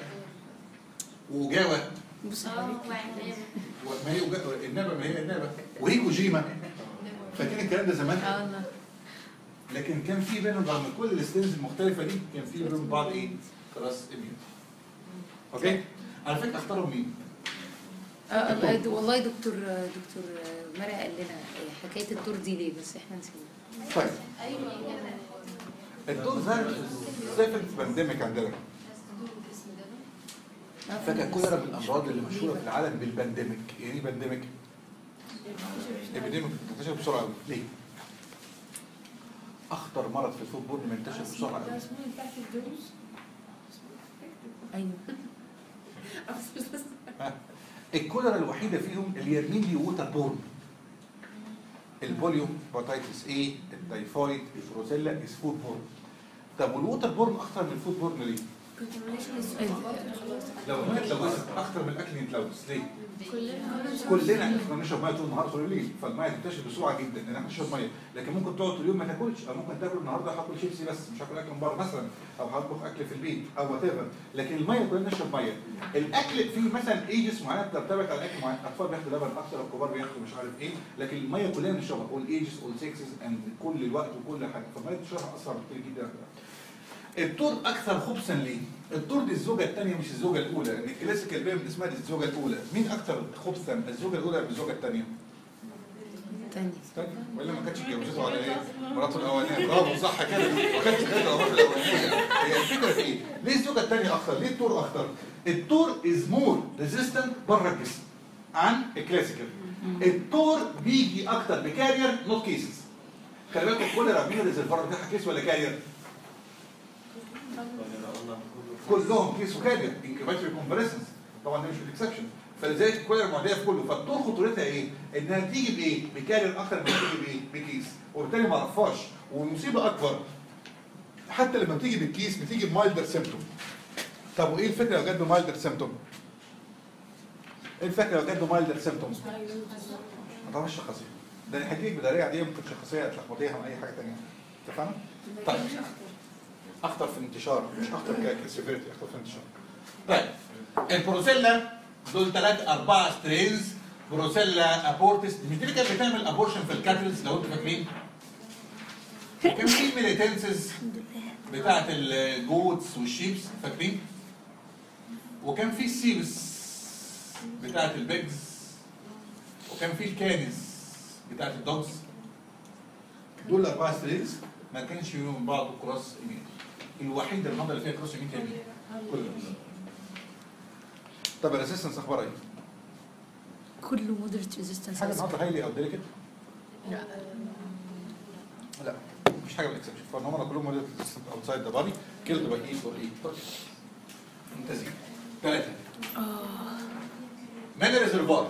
وجاوه بص حضرتك ما هي وجا- النابه ما هي النابه وهي وجيما فاكرين الكلام ده زمان اه والله لكن كان في بينهم رغم كل الستينز المختلفه دي كان في بينهم بعض ايه؟ كراس اميون اوكي على فكره اختاروا مين؟ اه آه، والله دكتور دكتور مرعي قال لنا حكاية التور دي ليه بس احنا نسينا طيب ايوه كده الدور ده سيفنت بانديميك عندنا آه، فكان كوليرا من الامراض اللي مشهوره في العالم بالبانديميك يعني ايه بانديميك؟ ابيديميك بتنتشر بسرعه قوي ليه؟ اخطر مرض في الفود بورن منتشر بسرعه ده قوي اسمه انفكتد دوز ايوه الكوليرا الوحيده فيهم اللي يرمين لي ووتر بورن البوليو هيباتيتس اي التايفويد البروسيلا از فود بورن طب والووتر بورن اخطر من الفود بورن ليه؟ contamination السعرات خلاص لو الميه اتلوثت اكتر من الاكل اللي يتلوث ليه؟ كلنا كلنا احنا بنشرب ميه طول النهار طول الليل فالميه تنتشر بسرعه جدا لان احنا بنشرب ميه لكن ممكن تقعد طول اليوم ما تاكلش او ممكن تاكل النهارده هاكل شيبسي بس مش هاكل اكل من بره مثلا او هطبخ اكل في البيت او وات لكن الميه كلنا بنشرب ميه الاكل فيه مثلا ايجز معينه بترتبط على اكل معين الاطفال بياخدوا لبن اكتر الكبار بياخدوا مش عارف ايه لكن الميه كلنا بنشربها اول ايجز اول سكسز اند كل الوقت وكل حاجه فالميه بتشربها اسرع بكتير جدا الطور اكثر خبثا ليه؟ الطور دي الزوجه الثانيه مش الزوجه الاولى لان الكلاسيكال بيم اسمها دي الزوجه الاولى مين اكثر خبثا الزوجه الاولى ولا الزوجه الثانيه؟ تاني الثانيه ولا ما كانتش اتجوزته على ايه؟ مراته الاولانيه برافو صح كده ما كانتش كده مراته الاولانيه هي الفكره في ايه؟ ليه الزوجه الثانيه اخطر؟ ليه الطور اخطر؟ الطور از مور ريزيستنت بره الجسم عن الكلاسيكال الطور بيجي اكتر بكارير نوت كيسز خلي بالك الكوليرا مين الريزرفوار بتاعها كيس ولا كارير؟ كلهم كيس وكارير انكباتوري كونفرسنس طبعا ده مش الاكسبشن فلذلك الكوليرا معديه في كله فالطور خطورتها ايه؟ انها تيجي بايه؟ بكارير اكتر من تيجي بايه؟ بكيس وبالتالي ما اعرفهاش والمصيبه اكبر حتى لما بتيجي بالكيس بتيجي بمايلدر سيمتوم طب وايه الفكره لو جت بمايلدر سيمتوم؟ ايه الفكره لو جت بمايلدر سيمتوم؟ ما تعرفش شخصيه ده اللي هيجيك بداريه عاديه ممكن شخصيه تلخبطيها مع اي حاجه ثانيه اتفقنا؟ طيب اخطر في الانتشار مش اخطر كسيفيرتي اخطر في الانتشار طيب البروسيلا دول ثلاث اربع سترينز بروسيلا ابورتس مش دي اللي كانت بتعمل ابورشن في الكاتلز لو انتوا فاكرين وكان في ميليتنسز بتاعت الجوتس والشيبس فاكرين وكان في السيبس بتاعت البيجز وكان في الكانز بتاعت الدوجز دول الاربع سترينز ما كانش فيهم من بعض كروس ايمين الوحيده النهارده اللي فيها كروس ايمين هي مين؟ كل دول. طب الريزيستنس اخبارها ايه؟ كله مودريت ريزيستنس حاجه النهارده هايلي او ديليكت؟ لا مفيش حاجه بالاكسبشن فالنهارده كلهم مودريت ريزيستنت اوتسايد ذا بادي كيلد باي ايت اور ايت ممتازين ثلاثه من الريزرفوار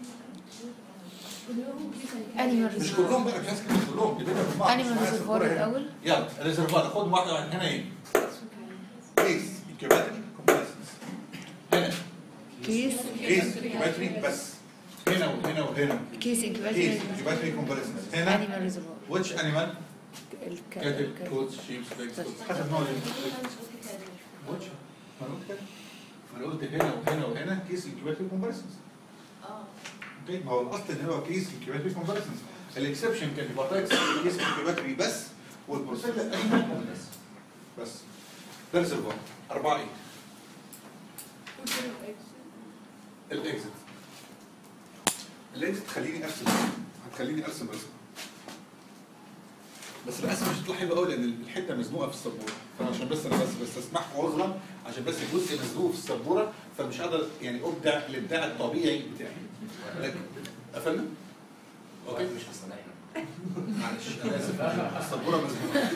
انيمال مش كلهم بقى كلاسيك مش كلهم دي بيبقى في بعض. انيمال اسمها ريزرفوار الريزرفوار هنا. الاول يلا الريزرفوار خد واحده واحده هنا ايه؟ كيس انكيوباتري كومبلسنس هنا كيس كيس انكيوباتري بس هنا وهنا وهنا كيس كيس انكيباتوري انكيوباتري كومبلسنس هنا انيمال ريزرفوار which animal كاتل الك- كوتس شيبس بيكس حسب نوع which ما أنا قلت كده ما انا قلت هنا وهنا وهنا كيس انكيوباتري كومبلسنس اه اوكي ما هو الاصل ان هو كيس انكيوباتري كومبلسنس الاكسبشن كان هيباتايتس كيس انكيوباتري بس والبروسيلا انيمال بس ده ريزرفوار أربعة إيه الاكزت الاكزت تخليني ارسم هتخليني ارسم رسمه بس الرسمه مش هتطلع حلوه قوي لان الحته مزنوقه في السبوره فعشان بس انا بس بس اسمحكم عذرا عشان بس الجزء مزنوق في السبوره فمش قادر يعني ابدع الابداع الطبيعي بتاعي لكن قفلنا؟ اوكي مش هصالحنا معلش انا اسف السبوره مزنوقه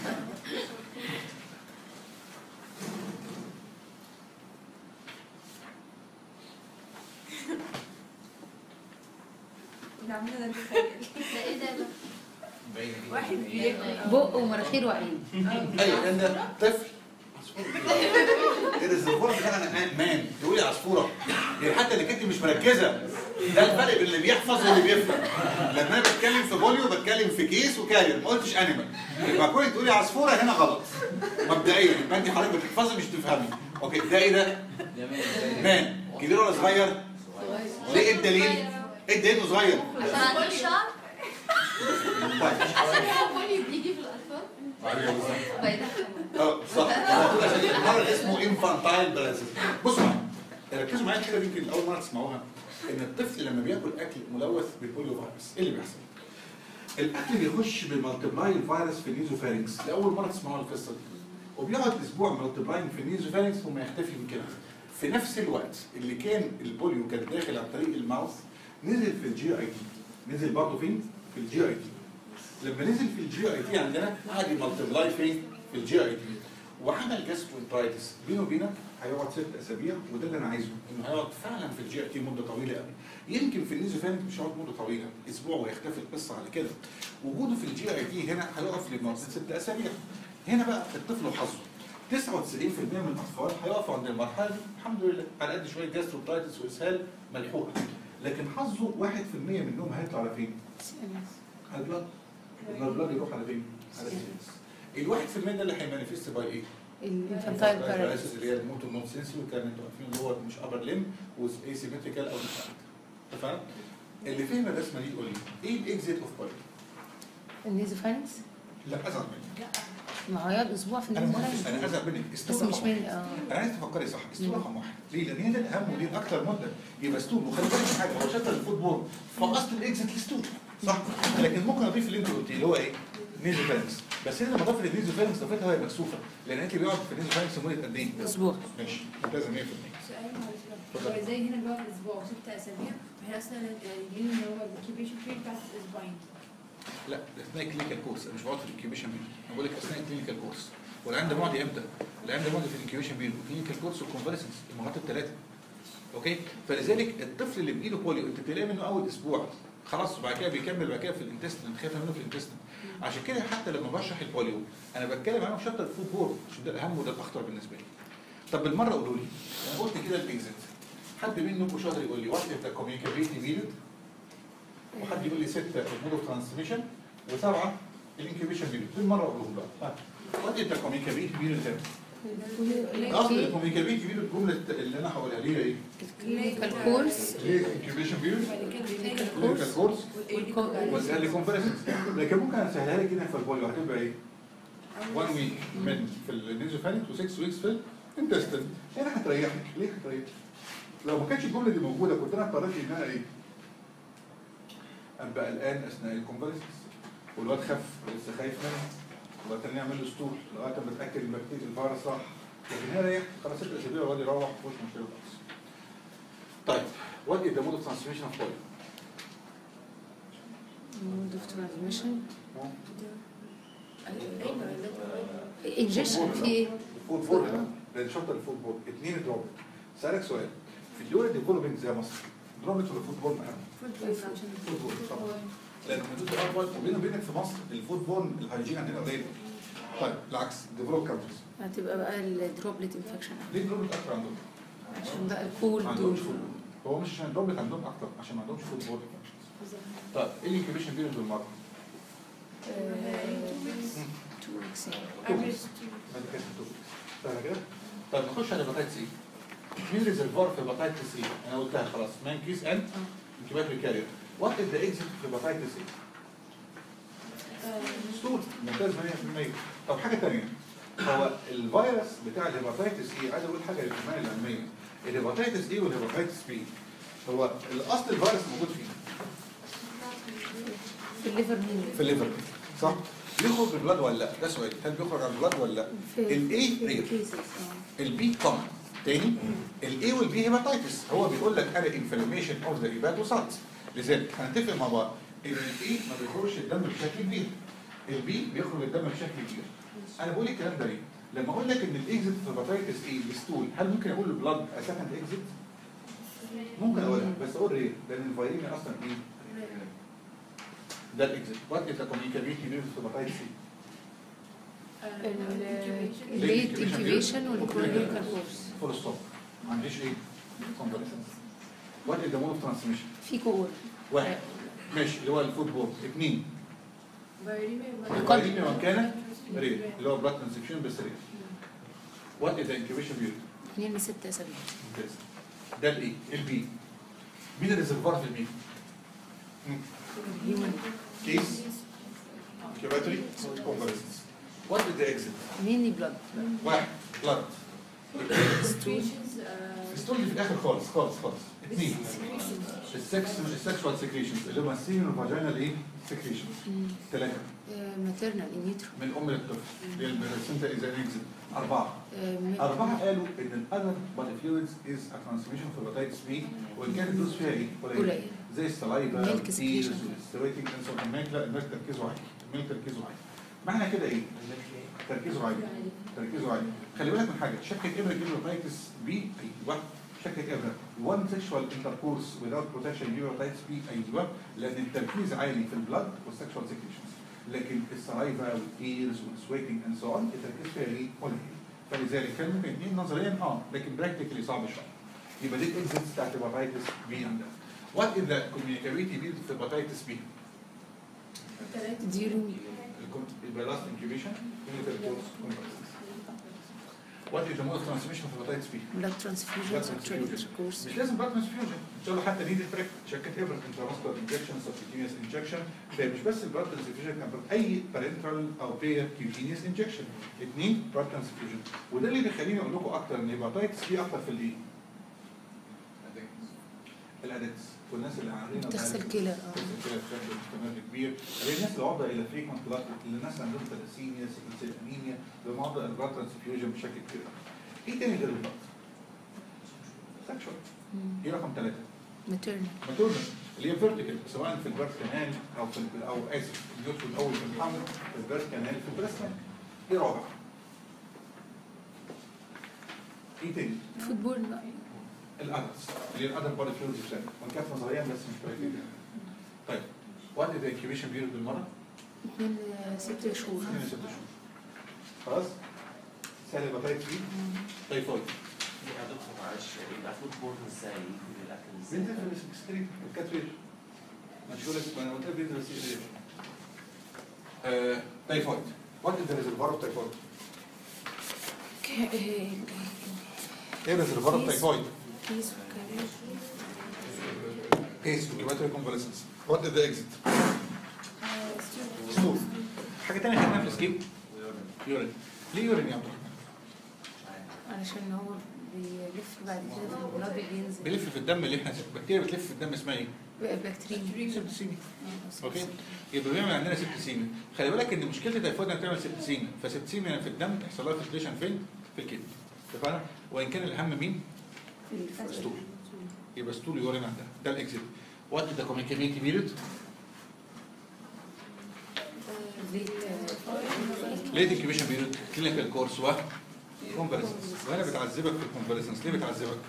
عاملة ده ده ايه ده بقى؟ باينه كده واحد إن هي- بياكل. بق ومناخير وعين ايوه لان ده طفل الريزرفوار بتاعنا مان مان تقولي عصفوره يعني حتى اللي كنت مش مركزه ده الفرق بين اللي بيحفظ واللي بيفهم لما انا بتكلم في بوليو بتكلم في كيس وكارير ما قلتش انيمال يبقى كونك تقولي عصفوره هنا غلط مبدئيا يبقى انت حضرتك بتحفظي مش تفهمي اوكي ده ايه ده؟ ده مان مان كبير ولا صغير؟ ليه ايه الدليل؟ ايه الدليل إنه صغير؟ عشان عندك شعر طيب عشان هو بولي بيجي في الاطفال بيضحك اه صح المفروض عشان المرض اسمه انفانتايل برانسيس بصوا معايا ركزوا معايا كده يمكن اول مره تسمعوها ان الطفل لما بياكل اكل ملوث بالبوليو فيروس ايه اللي بيحصل؟ الاكل بيخش بالمالتبلاي الفيروس في النيزوفارينكس لاول مره تسمعوها القصه دي وبيقعد اسبوع مالتبلاين في النيزوفارينكس ثم يختفي من كده في نفس الوقت اللي كان البوليو كان داخل عن طريق الماوث نزل في الجي اي تي نزل برضه فين؟ في الجي اي تي لما نزل في الجي اي تي عندنا قعد يمالتبلاي فين؟ في الجي اي تي وعمل جاسترونترايتس بينه وبينك هيقعد ست اسابيع وده اللي انا عايزه انه هيقعد فعلا في الجي اي تي مده طويله قوي يمكن في النيزوفانيك مش هيقعد مده طويله اسبوع ويختفي القصه على كده وجوده في الجي اي تي هنا هيقف لمده ست اسابيع هنا بقى الطفل وحظه 99% من الاطفال هيقفوا عند المرحله دي الحمد لله على قد شويه جاستروبرايتس واسهال ملحوقه لكن حظه 1% منهم هيطلع على فين؟ على البلاد لما البلاد يروح على فين؟ على السيلز ال 1% ده اللي هيمانيفست باي ايه؟ الانفانتايل باراليسيس باراليسيس اللي هي الموتور نون سنسي والكلام اللي انتوا عارفين اللي هو مش ابر ليم وايسيمتريكال او مش اتفقنا؟ اللي فهم الرسمه دي يقول لي ايه الاكزيت اوف بادي؟ النيزوفانكس لا ازعل منك ما هو هيقعد اسبوع في انا ما قلتش النيزوفانكس انا ازعل منك بس اسطوره مش رقم من واحد. اه انا عايز تفكري صح اسطوره رقم واحد ليه؟ لان هي ده الاهم ودي الاكثر مده يبقى ستول وخلي بالك من حاجه هو شطر الفوتبول فاصل الاكزيت الستول صح؟ لكن ممكن اضيف اللي انت قلتيه اللي هو ايه؟ نيزو فانكس بس هنا لما اضاف النيزو فانكس ضفتها وهي مكسوفه لان انت بيقعد في النيزو فانكس مده قد ايه؟ اسبوع ماشي ممتازه 100% سؤال معلش بقى. هو ازاي هنا بيقعد اسبوع وست اسابيع واحنا اصلا جايين ان هو الانكيبيشن بيريد بتاعت اسبوعين لا ده اثناء الكلينيكال كورس انا مش بقعد في الانكيوبيشن بيريود انا بقول لك اثناء الكلينيكال كورس والعيان ده بعد امتى؟ العيان ده بعد في الانكيوبيشن بيريود والكلينيكال كورس والكونفاليسنس المرات الثلاثه اوكي فلذلك الطفل اللي بايده بوليو انت تلاقي منه اول اسبوع خلاص وبعد كده بيكمل بعد كده في الانتستين خايف منه في الانتستين عشان كده حتى لما بشرح البوليو انا بتكلم عنه بشرط الفود بورد عشان ده الاهم وده الاخطر بالنسبه لي طب بالمره قولوا لي انا قلت كده الاكزيت حد منكم شاطر يقول لي وات از ذا كوميونيكابيلتي بيريود وحد يقول لي سته المود اوف ترانسميشن وسبعه الانكيوبيشن بيريود بالمره اقولهم بقى وات از ذا كوميونيكابيلتي بيريود ده اصل الكوميونيكابيلتي بيريود الجمله اللي انا هقولها ليه ايه؟ الكلينيكال كورس ليه الانكيوبيشن بيريود كلينيكال كورس واسال لي كونفرنسز لكن ممكن اسهلها لك هنا في البوليو هتبقى ايه؟ 1 ويك من في النيزوفانيت و6 ويكس في الانتستين هنا هتريحك ليه هتريحك؟ لو ما كانتش الجمله دي موجوده كنت انا اضطريت ان انا ايه؟ ابقى قلقان اثناء الكونفرنسز والواد خف ولسه خايف منه وبعد تاني اعمل له ستول لغايه ما اتاكد ان بكتيريا الفيروس راح لكن هنا ريحت خلاص ست اسابيع الواد يروح مفيش مشكله خالص. طيب وات از ذا مود اوف ترانسميشن اوف بوليو؟ مود اوف ترانسميشن انجكشن في ايه؟ الفود بول ده لان شرط الفود بول اثنين دروبت سالك سؤال في الدول ديفلوبينج زي مصر دروبت ولا فود بول اهم؟ فود بول صح لان حدود الاول وبينه وبينك في مصر الفود بول الهيجين عندنا قليل طيب العكس ديفلوب كانتريز هتبقى بقى الدروبلت انفكشن ليه دروبت اكتر عندهم؟ عشان بقى ما الكولد عندهمش فود بول هو مش عشان دروبت عندهم اكتر عشان ما عندهمش فود بول طيب ايه الانكيبيشن بيريود بالمره؟ تو ويكس ما دي كانت بتقول. سهله كده؟ طيب نخش على هيباتيتس ايه؟ مين ريزرفوار في هيباتيتس ايه؟ انا قلتها خلاص مان كيس اند انكيباتوري كارير وات از ذا اكزيت في هيباتيتس ايه؟ ستول ممتاز 100% طب حاجه ثانيه هو الفيروس بتاع الهيباتيتس ايه عايز اقول حاجه للجماعه العلميه الهيباتيتس ايه والهيباتيتس بي هو الاصل الفيروس موجود فين؟ في الليفر مين؟ في الليفر صح؟ بيخرج بالبلاد ولا لا؟ ده سؤال هل بيخرج على البلاد ولا لا؟ في الايه رير cases، اه البي كومن تاني الاي والبي هيباتيتس هو بيقول لك انا انفلاميشن اوف ذا هيباتوسايتس لذلك هنتفق مع بعض ان الاي ما بيخرجش الدم بشكل كبير البي بيخرج الدم بشكل كبير انا بقول الكلام ده ليه؟ لما اقول لك ان الاكزيت في هيباتيتس ايه الستول هل ممكن اقول البلاد سكند اكزيت؟ ممكن اقولها بس اقول رير لان الفيروس اصلا ايه؟ ده الاكزيت وات از ذا كوميونيكابيلتي بين هيباتيتس ايه؟ الليت انكيبيشن والكرونيكال كورس فول ستوب ما عنديش ايه؟ كونفرشن وات از ذا مود اوف ترانسميشن في كور واحد ماشي اللي هو الفوتبول اثنين قد- القديم من كان ريل اللي هو بلاد ترانسكشن بس ريل وات از ذا انكيوبيشن بيريود اثنين لست اسابيع ممتاز ده الايه البي مين الريزرفوار في البي هيومن كيس انكيوباتوري كونفرسنس وات از ذا اكزيت مينلي بلاد واحد بلاد ستول الستوري في الاخر خالص خالص خالص اثنين السكس السكشوال سكريشنز اللي هم السيمين والفاجينال ايه سكريشنز ثلاثه ماتيرنال ان يوترو من ام للطفل اللي هي البلاسنتا از اكزيت اربعه أربعة قالوا إن الأذر بادي فلويدز إز أ ترانسميشن في الهيباتيتس بي وإن كانت الدوز فيها إيه؟ قليل قليل زي السلايفا Milk والتيرز secretion. والستريتنج أنسو الميلك لا الميلك تركيزه عالي الميلك تركيزه عالي معنى كده إيه؟ تركيزه عالي تركيزه عالي خلي بالك من حاجة شكة إبرة هيباتيتس بي أيوه شكة إبرة one sexual intercourse without protection هيباتيتس بي أيوه لأن التركيز عالي في البلد والسكشوال سكريشنز لكن السلايفا والتيرز والسويتنج اند سو اون التركيز فيها ايه؟ قليل فلذلك كان ممكن اثنين نظريا اه لكن براكتيكلي صعب شويه يبقى دي الاكزيتس بتاعت هيباتيتس بي عندنا وات از ذا كوميونيكابيلتي بي في هيباتيتس بي ديورنج يبقى لاست انكيوبيشن كلينيكال كورس وات از ذا مود ترانسميشن في هيباتيتس بي بلاد ترانسفيوجن كورس مش لازم بلاد ترانسفيوجن ان شاء الله حتى دي تريك شكل ايفر انتراسكولار انجكشن سبكيوتينيوس انجكشن مش بس البلاد ترانسفيوجن كان اي بارنترال او بير كيوتينيوس انجكشن اثنين بلاد ترانسفيوجن وده اللي بيخليني اقول لكم اكتر ان هيباتيتس في اكتر في الايه؟ الادكس والناس اللي عاملين تغسل كلى اه تغسل كلى بشكل مستمر كبير غير الناس اللي عرضه الى فريكونت بلاد الناس اللي عندهم ثلاسيميا سيكل انيميا اللي عرضه البلاد ترانسفيوجن بشكل كبير ايه تاني غير البلاد؟ سكشوال دي رقم ثلاثه ماتيرنال ماتورنال اللي هي فيرتيكال سواء في البيرث كانال او في ال- او اسف الجزء الاول في الحمل في البيرث كانال في البريست ميلك دي رابع ايه تاني؟ فوتبول بقى الادلتس اللي هي الادلت بودي فلويدز بشكل وان كانت نظريا بس مش براكتيكال طيب وات از انكيوبيشن بيريود بالمره؟ اتنين آه، ست شهور 2 ل 6 شهور خلاص؟ سهل هيباتايتس بي تايفويد يا دكتور معلش يبقى فود بورن ازاي يجي الاكل ازاي؟ بينزل في الاكستريم الكاتريج مش هقول لك انا قلت لك بينزل بس ايه آه، تايفويد وات از ذا ريزرفوار اوف تايفويد؟ ايه الريزرفوار اوف تايفويد؟ كيس وكارير كيس انكيباتوري كونفاليسنس وات از ذا اكزيت؟ ستول حاجه ثانيه خدناها في السكيب يورين ليه يورين يا عبد الرحمن؟ علشان هو بيلف بعد كده في البلاد بينزل بيلف في الدم اللي احنا البكتيريا بتلف في الدم اسمها ايه؟ بكتيريا سيبتسيميا آه، اوكي يبقى بيعمل عندنا سيبتسيميا خلي بالك ان مشكله التيفويد انها بتعمل سيبتسيميا فسيبتسيميا في الدم يحصل لها فلتريشن فين؟ في الكدني اتفقنا؟ وان كان الاهم مين؟ في ستول يبقى ستول يورين عندها ده الاكزيت وات ذا كوميونيكابيلتي بيريد ليت ليه انكيوبيشن بيريد كلينيكال كورس و كونفاليسنس وهنا بتعذبك في الكونفاليسنس ليه بتعذبك؟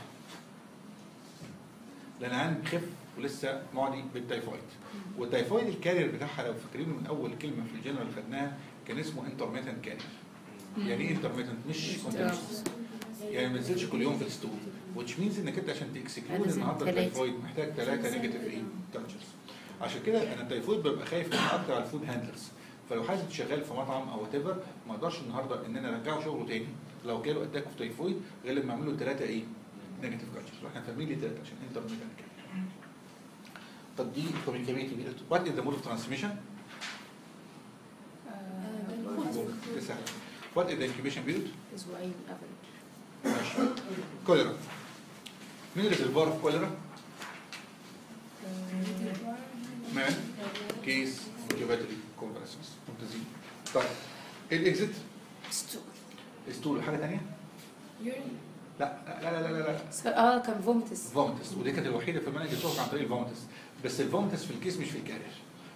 لان عندي خف ولسه معدي بالتيفويد والتيفويد الكارير بتاعها لو فاكرين من اول كلمه في الجنرال اللي خدناها كان اسمه انترميتنت كارير يعني ايه انترميتنت مش كونتينوس يعني ما بينزلش كل يوم في الستول which means انك انت عشان تكسكلود لازم النهارده تلاتة. التيفويد محتاج ثلاثه نيجاتيف ايه كالتشرز عشان كده انا التيفويد ببقى خايف من اكتر على الفود هاندلرز فلو حد شغال في مطعم او وات ايفر ما اقدرش النهارده ان انا ارجعه شغله تاني لو جاله اتاك في تيفويد غير لما اعمل له ثلاثه ايه نيجاتيف كالتشرز احنا فاهمين ليه ثلاثه عشان انترميتنت كارير طب دي كوميونيكابيلتي بيريد وات از ذا مود اوف ترانسميشن ده سهل وات از ذا انكيوبيشن بيريد اسبوعين افريج ماشي كوليرا مين الريزرفوار اوف كوليرا؟ مان كيس انكيوباتوري كونفرسنس ممتازين طيب الاكزيت ستول ستول حاجه ثانيه؟ لا لا لا لا لا, لا. اه كان فومتس فومتس ودي كانت الوحيده في المنهج اللي بتخرج عن طريق الفومتس بس الفومتس في الكيس مش في الكارير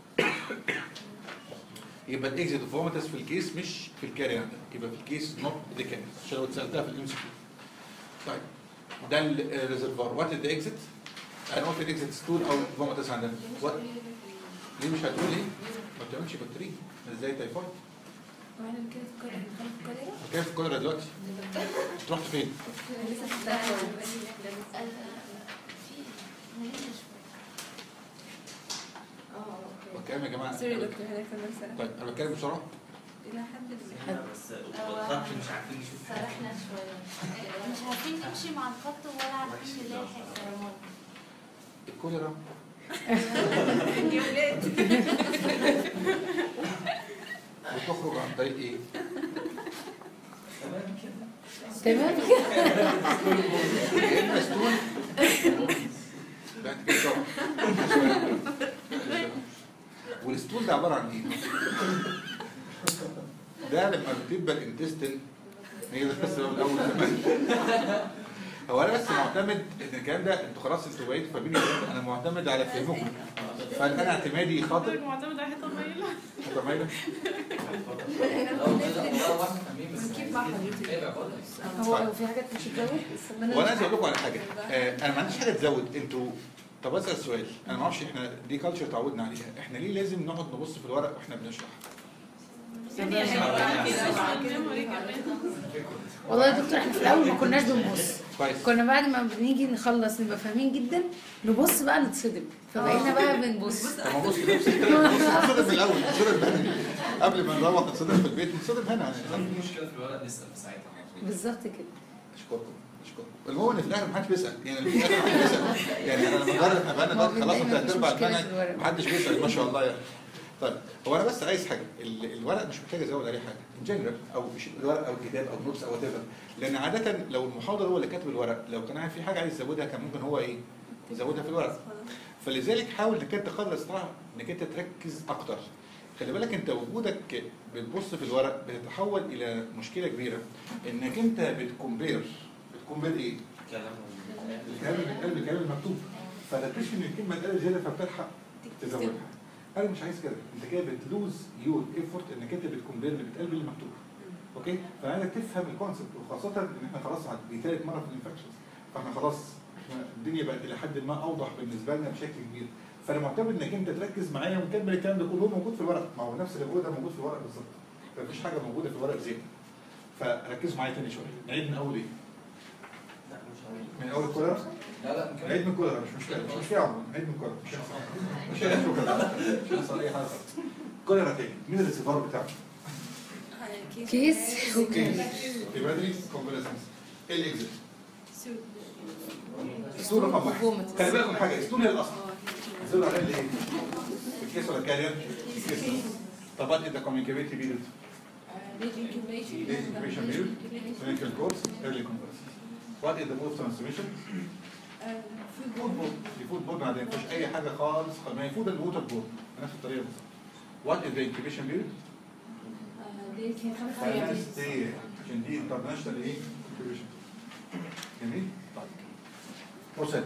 يبقى الاكزيت فومتس في الكيس مش في الكارير عندنا يبقى في الكيس نوت ذا كارير عشان لو اتسالتها في الام سي طيب ده الريزرفوار وات ذا اكزيت انا قلت الاكزيت ستول او فومتس عندنا وات ليه مش هتقول ليه؟ ما بتعملش بكتيريا ازاي تايفويد واحنا كده في القرية هندخل في القرية كيف الكوليرا دلوقتي؟ رحت فين؟ لسه في الدعوة بتكلم يا جماعه سوري دكتور هناك في طيب انا بتكلم بسرعه إلى حد ما احنا بس الخط مش عارفين نشوف سرحنا شويه مش عارفين نمشي مع الخط ولا عارفين نلاحق سلامات الكوليرا يا ولاد بتخرج عن طريق ايه؟ تمام يا اما ستول لا انت كده طبعا والستول ده عباره عن ايه؟ ده لما بتبقى الانتستين هي ده بس الاول زمان هو انا بس معتمد ان الكلام ده انتوا خلاص انتوا بقيتوا فاهمين انا معتمد على فهمكم فانا اعتمادي خاطئ معتمد على حته مايله متميز بنجيب مع حضرتك هو هو في حاجات مش هتزود وانا عايز اقول لكم على حاجه آه انا ما عنديش حاجه تزود انتوا طب اسال سؤال انا ما اعرفش احنا دي كالتشر تعودنا عليها احنا ليه لازم نقعد نبص في الورق واحنا بنشرح والله يا دكتور احنا في الاول ما كناش بنبص كويس كنا بعد ما بنيجي نخلص نبقى فاهمين جدا نبص بقى نتصدم فبقينا بقى بنبص طب ما بص نفسك كده بص نتصدم في الاول نتصدم هنا قبل ما نروح نتصدم في البيت نتصدم هنا يعني في مشكله في الورق نسال في ساعتها بالظبط كده اشكركم اشكركم المهم ان في الاخر محدش بيسال يعني في الاخر محدش بيسال يعني انا لما جرب ابقى انا دلوقتي خلاص دايماً ثلاث مش ارباع مشكلة المنهج في الورق. محدش بيسال ما شاء الله يعني طيب هو انا بس عايز حاجه ال- الورق مش محتاج ازود عليه حاجه ان جنرال او مش الورق او الكتاب او نوتس او وات لان عاده لو المحاضر هو اللي كاتب الورق لو كان عارف في حاجه عايز يزودها كان ممكن هو ايه يزودها في الورق فلذلك حاول انك انت قدر الاستطاعه انك انت تركز اكتر خلي بالك انت وجودك بتبص في الورق بتتحول الى مشكله كبيره انك انت بتكمبير بتكمبير ايه؟ كلام الكلام اللي بيتقال بالكلام المكتوب فتكتشف ان الكلمه اتقالت زياده فبتلحق تزودها انا مش عايز كده انت كده بتلوز يور ايفورت انك انت بتكمبير اللي بيتقال باللي مكتوب اوكي فانا عايزك تفهم الكونسبت وخاصه ان احنا خلاص عد- دي ثالث مره في الانفكشنز فاحنا خلاص احنا الدنيا بقت الى حد ما اوضح بالنسبه لنا بشكل كبير فانا معتبر انك انت تركز معايا ونكمل الكلام ده كله موجود في الورق ما هو نفس اللي بقوله ده موجود في الورق بالظبط مفيش حاجه موجوده في الورق زياده فركزوا معايا تاني شويه نعيد من اول ايه؟ لا مش عارف من اول الكولر لا لا ممكن عيد من كولر مش مشكله مش مشكله يا عمر عيد من كولر مش هيحصل مش هيحصل كده مش هيحصل اي حاجه كولر تاني مين الريسيفر بتاعه؟ كيس وكان في بدري كونفاليسنس ايه الاكزيت؟ اسطول رقم واحد Performance. خلي بالك من حاجه اسطول هي الاصل اسطول على الايه؟ الكيس ولا الكارير؟ الكيس طب what is the communicability period? Late incubation period, clinical course, early convalescence. What is the mode of transmission? فود بورد دي فود بورد ما عندناش اي حاجه خالص ما هي فود اند ووتر بورد بنفس الطريقه بالظبط. وات از ذا انكيبيشن بيريود؟ خمس ايام عشان دي انترناشونال ايه؟ انكيبيشن جميل؟ طيب بروسيل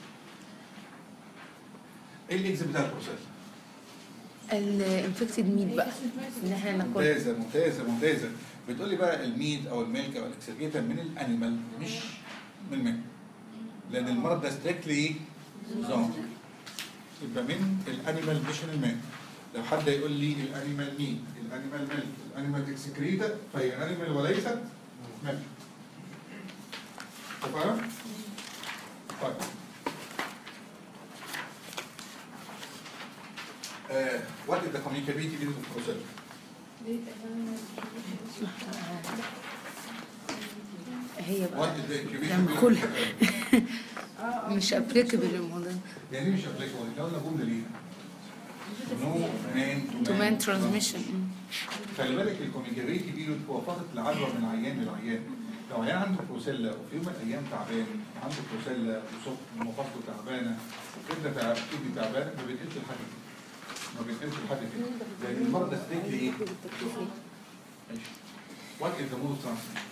ايه الاكس بتاع البروسيل؟ الانفكتد ميت بقى ان احنا ناكل ممتازه ممتازه ممتازه بتقول لي بقى الميت او الميلك او الاكسجيتا من الانيمال مش من الميلك لان المرض ده ستريكتلي ايه؟ زومبي يبقى من الانيمال مش من الميلك لو حد يقول لي الانيمال ميت الانيمال ميلك الانيمال اكسكريتا فهي انيمال وليست ميلك تمام؟ طيب Uh, what is the communicability between the process? هي What بقى is the incubation لما period? كلها. مش ابليكابل الموضوع يعني مش applicable احنا قلنا جمله ليه؟ No man تو مان ترانسميشن خلي بالك الكوميونيكابيلتي بيريود هو فتره العدوى من عيان للعيان لو عيان عنده بروسيلا وفي يوم من الايام تعبان عنده بروسيلا وصوت مفاصله تعبانه وكده تعب ايدي تعبانه ما بينقلش لحد كده. ما بينقلش لحد كده لان المرض ده ستيكلي ايه؟ ماشي وات از ذا مود اوف ترانسميشن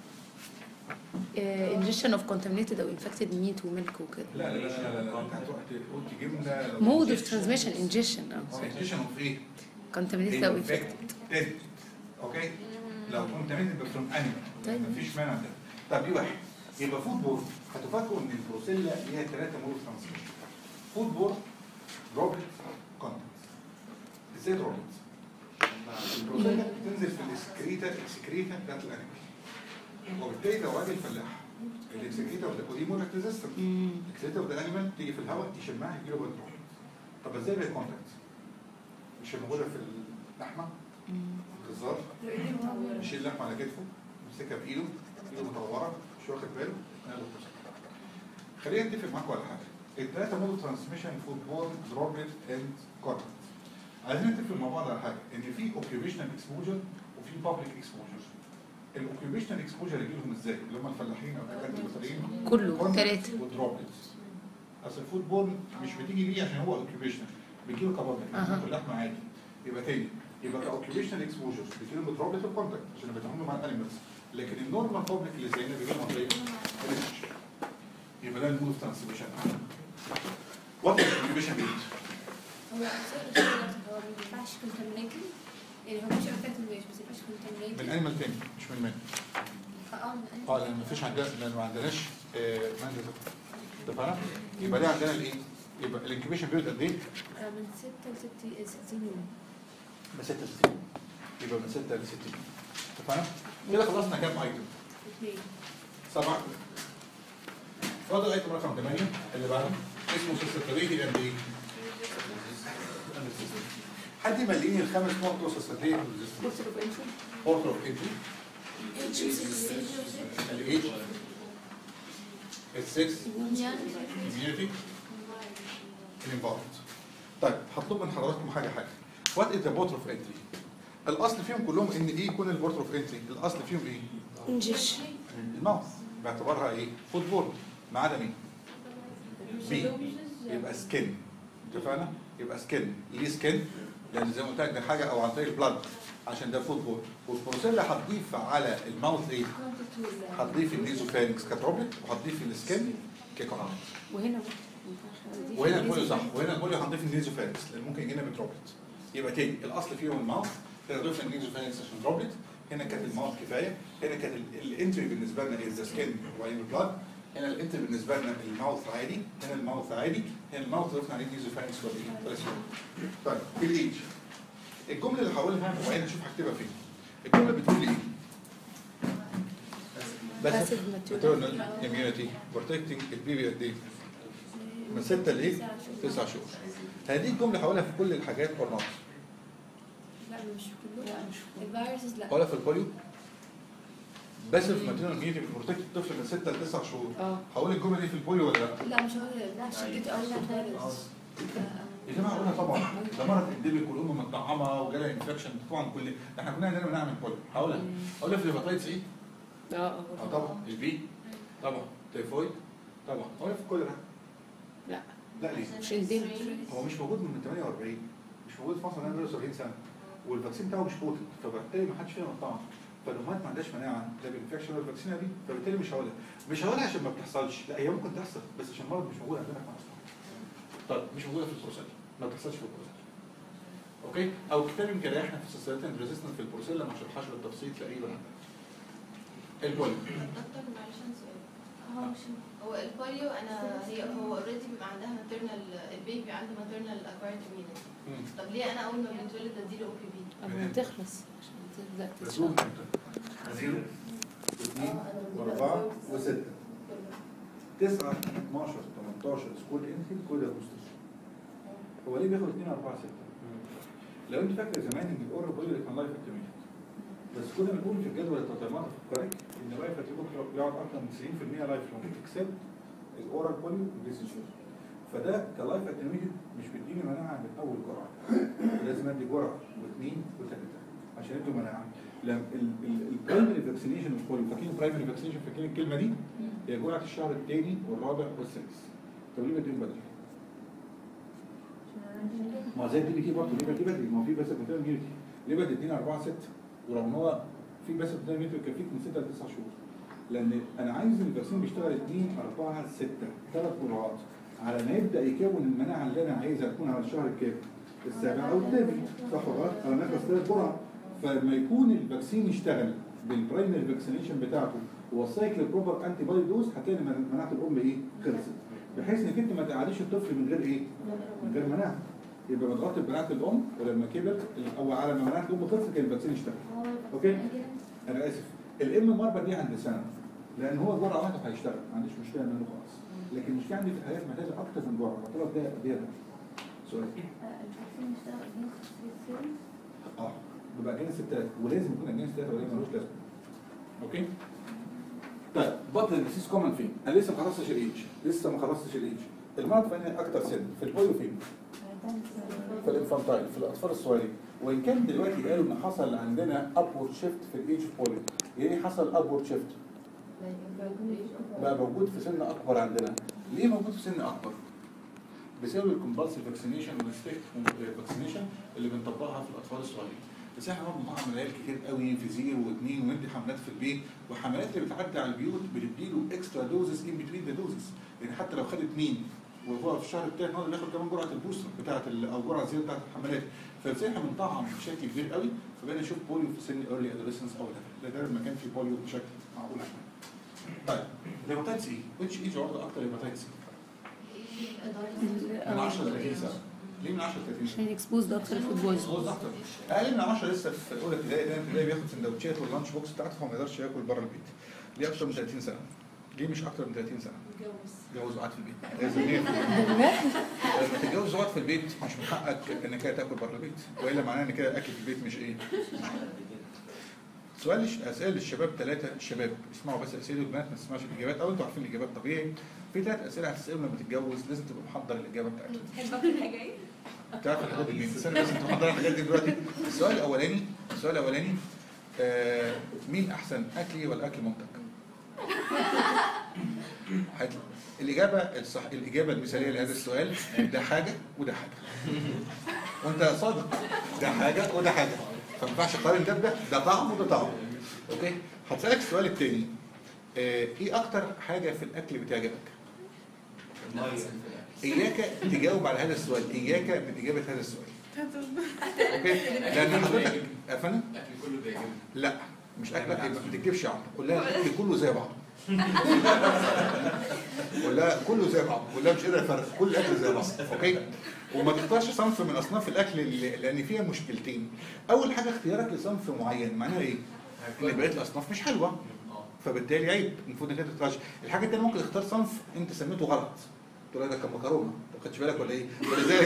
انجكشن اوف كونتامينيتد او انفكتد ميت وميلك وكده لا لا لا لا لا انت هتروح تقول جبنه لو مود اوف ترانسميشن انجكشن اه سيتويشن اوف ايه؟ كونتامينيتد او انفكتد infected اوكي لو كنت ميتد فروم انيمال طيب. مفيش مانع ده طب دي واحد يبقى فود بورد هتفاجئوا ان البروسيلا ليها ثلاثه مود ترانسميشن فود بورد دروبلت كونتنت ازاي دروبلت؟ البروسيلا بتنزل في الاسكريتا اكسكريتا بتاعت الانيمال وبالتالي لو راجل فلاح الاكسكريتا ودي مونك ريزيستنت الاكسكريتا اوف ذا انيمال تيجي في الهواء يشمها يجيله بنتروبلت طب ازاي بالكونتاكت؟ مش موجوده في اللحمه الجزار يشيل اللحمه على كتفه يمسكها بايده ايده مطوره مش واخد باله نقل البروسيس. خلينا نتفق معاكم على حاجه الثلاثه مود ترانسميشن فود بورن دروبلت اند كونتاكت عايزين نتفق مع بعض على حاجه ان في اوكيوبيشنال اكسبوجر وفي بابليك اكسبوجر الاوكيوبيشنال اكسبوجر يجي لهم ازاي؟ اللي هم الفلاحين او الدكاتره البصريين كله ثلاثة ودروبلتس اصل الفود بورن مش بتيجي ليه عشان هو اوكيوبيشنال بيجي له كبابل أها. بياكل لحمه عادي يبقى تاني يبقى اوكيوبيشنال اكسبوجر بيجي لهم دروبلت وكونتاكت عشان بيتعاملوا مع الانيمالز لكن النورمال بابليك اللي زينا بيجي لهم طريقه يبقى ده المود اوف ترانسميشن وات اوكيوبيشن بيت هو سؤال هو ما ينفعش كونتامينيتد يعني هو مش افكت الويش بس ما ينفعش من كونتامينيتد انيمال تاني مش من مان اه اه لان مفيش عندنا لان ما عندناش مان اتفقنا يبقى ده عندنا الايه؟ يبقى الانكيوبيشن بيريود قد ايه؟ من 6 ل 60 يوم ب 66 يبقى من 6 ل 60 اتفقنا؟ كده خلصنا كام ايتم؟ اثنين سبعة فاضل ايتم رقم 8 اللي بعده اسمه سستابيليتي اند ايه؟ حد يمليني الخمس نقط بتوع سستابيليتي اوردر اوف انتري الايج السكس community الانفايرمنت طيب هطلب من حضراتكم حاجه حاجه وات از ذا بورتر اوف انتري الاصل فيهم كلهم ان ايه يكون البورتر اوف انتري الاصل فيهم ايه انجش الماوث باعتبارها ايه فود بورد ما عدا مين بي يبقى سكن اتفقنا يبقى سكن ليه سكن لان زي ما قلت لك ده حاجه او عن طريق البلد عشان ده فود بورد والبروسيلا هتضيف على الماوث ايه هتضيف النيزوفارينكس كتروبلت وهتضيف السكن ككونات وهنا وهنا البوليو صح وهنا البوليو هنضيف النيزوفارينكس لان ممكن يجينا بتروبلت يبقى تاني الاصل فيهم الماوث هنا ضفنا النيزوفارينكس عشان دروبلت هنا كانت الماوث كفايه هنا كانت ال- الانتري بالنسبه لنا از سكين وبعدين البلاد هنا الانتري بالنسبه لنا الماوث عادي هنا الماوث عادي هنا الماوث ضفنا عليه النيزوفارينكس وبعدين طيب الايج الجمله اللي هقولها وبعدين نشوف هكتبها فين الجمله بتقول ايه؟ بس Passive maternal. maternal immunity protecting البيبي قد ايه؟ من 6 لايه؟ 9 شهور. هذه الجمله هقولها في كل الحاجات اور نوت. لا مش كله الفيروسز لا هقولها في البوليو بس في ماتيرنال immunity بتبروتكت الطفل من 6 ل 9 شهور. اه هقول الجمله دي في البوليو ولا لا؟ لا مش هو لا شديد قوي لا فيروس يا جماعه قولها طبعا ده مرض انديميك والام متطعمه وجالها انفكشن طبعا كل ده احنا كنا عندنا مناعه من البوليو هقولها هقولها في الهيباتايتس ايه؟ اه اه طبعا البي طبعا تيفويد طبعا هقولها في كل ده لا لا ليه؟ مش انديميك هو مش موجود من 48 مش موجود في مصر من 70 سنه والفاكسين بتاعه مش بوتنت فبالتالي ما حدش فينا مطعم فالامهات ما عندهاش مناعه لا بالانفكشن ولا الفاكسينه دي فبالتالي مش هقولها مش هقولها عشان ما بتحصلش لا هي ممكن تحصل بس عشان المرض مش موجود عندنا في مصر طيب مش موجوده في البروسيلا ما بتحصلش في البروسيلا اوكي او كتاب يمكن احنا في سيستم ريزيستنس في البروسيلا ما شرحهاش بالتفصيل تقريبا البوليو دكتور معلش عندي سؤال هو مش هو البوليو انا هي هو اوريدي بيبقى عندها ماتيرنال البيبي عنده ماتيرنال اكوايرد immunity طب ليه انا اول ما بيتولد اديله او بي بي؟ اما تخلص عشان تبدا رسوم تشرب زيرو واثنين واربعه وسته تسعه 12 18 سكول انفيل كل ده بوستر هو ليه بياخد 2 4 6 لو انت فاكر زمان ان الاورال بوليو كان لايف اكتيفيشن بس كنا بنقول في الجدول التطعيمات الكوريكت ان اللايف اكتيفيشن بيقعد اكتر من 90% لايف لونج اكسبت الاورال بوليو والديسيشن فده كلايف اكتيفيشن مش بيديني مناعه من اول جرعه لازم ادي جرعه واثنين وثلاثه عشان ادوا مناعه لما البرايمري فاكسينيشن والبوليو فاكرين البرايمري فاكسينيشن فاكرين الكلمه دي هي جرعه الشهر الثاني والرابع والسادس طب ليه بديهم بدري؟ ما زي الدي بي تي برضه ليه بدري بدري ما هو في بس بتاع immunity ليه بدري 2 4 6 ورغم ان هو في بس بتاع immunity يكفيك من 6 ل 9 شهور لان انا عايز الفاكسين بيشتغل 2 4 6 ثلاث جرعات على ما يبدا يكون المناعه اللي انا عايزها تكون على الشهر الكام؟ السابع او الثامن صح ولا غلط؟ على ما يخلص ثلاث جرعات فلما يكون الفاكسين يشتغل بالبرايمري فاكسينيشن بتاعته ووصيك للبروبر انتي بودي دوز هتلاقي من- مناعه الام ايه؟ خلصت بحيث انك انت ما تقعديش الطفل من غير ايه؟ من غير مناعه يبقى متغطي بمناعه الام ولما كبر او على ما مناعه الام خلصت كان الفاكسين اشتغل اوكي انا اسف الام مربى دي عند سنه لان هو جرعه واحده هيشتغل ما عنديش مشكله منه خالص لكن المشكله عندي في الحالات محتاجه اكتر من جرعه بعتبر ده ده ده سؤال الفاكسين اشتغل بين اه بيبقى جنس التلاتة ولازم يكون الجنس التلاتة ولا ملوش لازمه اوكي طيب بطل الديسيس كومن فين؟ انا لسه ما خلصتش الايدج لسه ما خلصتش الايدج المرض في أنهي اكتر سن في البوليو فين؟ في الانفانتايل في الاطفال الصغيرين وان كان دلوقتي قالوا ان حصل عندنا ابورد شيفت في الايدج بوليو يعني حصل ابورد شيفت بقى موجود في سن اكبر عندنا ليه موجود في سن اكبر بسبب الكومبالسيف فاكسينيشن والستيك فاكسينيشن اللي بنطبقها في الاطفال الصغيرين بس احنا برضه بنعمل عيال كتير قوي في زيرو واثنين وندي حملات في البيت وحملات اللي بتعدي على البيوت بتديله اكسترا دوزز ان بتوين ذا دوزز يعني حتى لو خد اثنين وهو في الشهر الثالث نقدر ناخد كمان جرعه البوستر بتاعه ال- او جرعه زياده بتاعه الحملات فازاي احنا بنطعم بشكل كبير قوي فبقينا نشوف بوليو في سن ايرلي ادوليسنس او ده ده لما كان في بوليو بشكل معقول شويه. طيب الهيباتيتس ايه؟ ويتش ايج عرضه اكتر هيباتيتس ايه؟ من 10 ل 30 سنه ليه من 10 ل 30 سنه؟ عشان اكسبوز اكتر الفود بويز هو اكتر اقل من 10 لسه في اولى ابتدائي ده ابتدائي بياخد سندوتشات واللانش بوكس بتاعته فما يقدرش ياكل بره البيت ليه اكتر من 30 سنه؟ ليه مش اكتر من 30 سنه؟ اتجوز جوز وقعد في البيت لازم ليه؟ لما تتجوز وقعد في البيت مش من حقك انك هي تاكل بره البيت والا معناه ان كده الاكل في البيت مش ايه؟ سؤال الش- اسئله للشباب ثلاثه الشباب اسمعوا بس اسئله البنات ما تسمعش الاجابات او انتوا عارفين الاجابات طبيعي في ثلاث اسئله هتسالهم لما تتجوز لازم تبقى محضر الاجابه بتاعتها تحب اكل حاجه ايه؟ تعرف الحاجات دي منين؟ استنى بس انت محضر الحاجات دي دلوقتي السؤال الاولاني السؤال الاولاني آه مين احسن اكلي ولا اكل مامتك؟ هات- الاجابه الصح الاجابه المثاليه لهذا السؤال ده حاجه وده حاجه وانت صادق ده حاجه وده حاجه فما ينفعش اقارن ده بده ده طعم وده طعم اوكي هسالك السؤال الثاني آه ايه اكتر حاجه في الاكل بتعجبك؟ اياك تجاوب على هذا السؤال اياك من اجابه هذا السؤال اوكي لان حضرتك افهم الاكل كله بيعجبني لا مش اكلك يبقى ما تكتبش عنه قول لها الاكل كله زي بعض قول لها كله زي بعض قول لها مش قادر افرق كل الاكل زي بعض اوكي وما تختارش صنف من اصناف الاكل اللي لان فيها مشكلتين اول حاجه اختيارك لصنف معين معناها ايه ان بقيه الاصناف مش حلوه اه فبالتالي عيب المفروض انك انت تختارش الحاجه الثانيه ممكن تختار صنف انت سميته غلط تقول ده كان مكرونه ما خدتش بالك ولا ايه ولذلك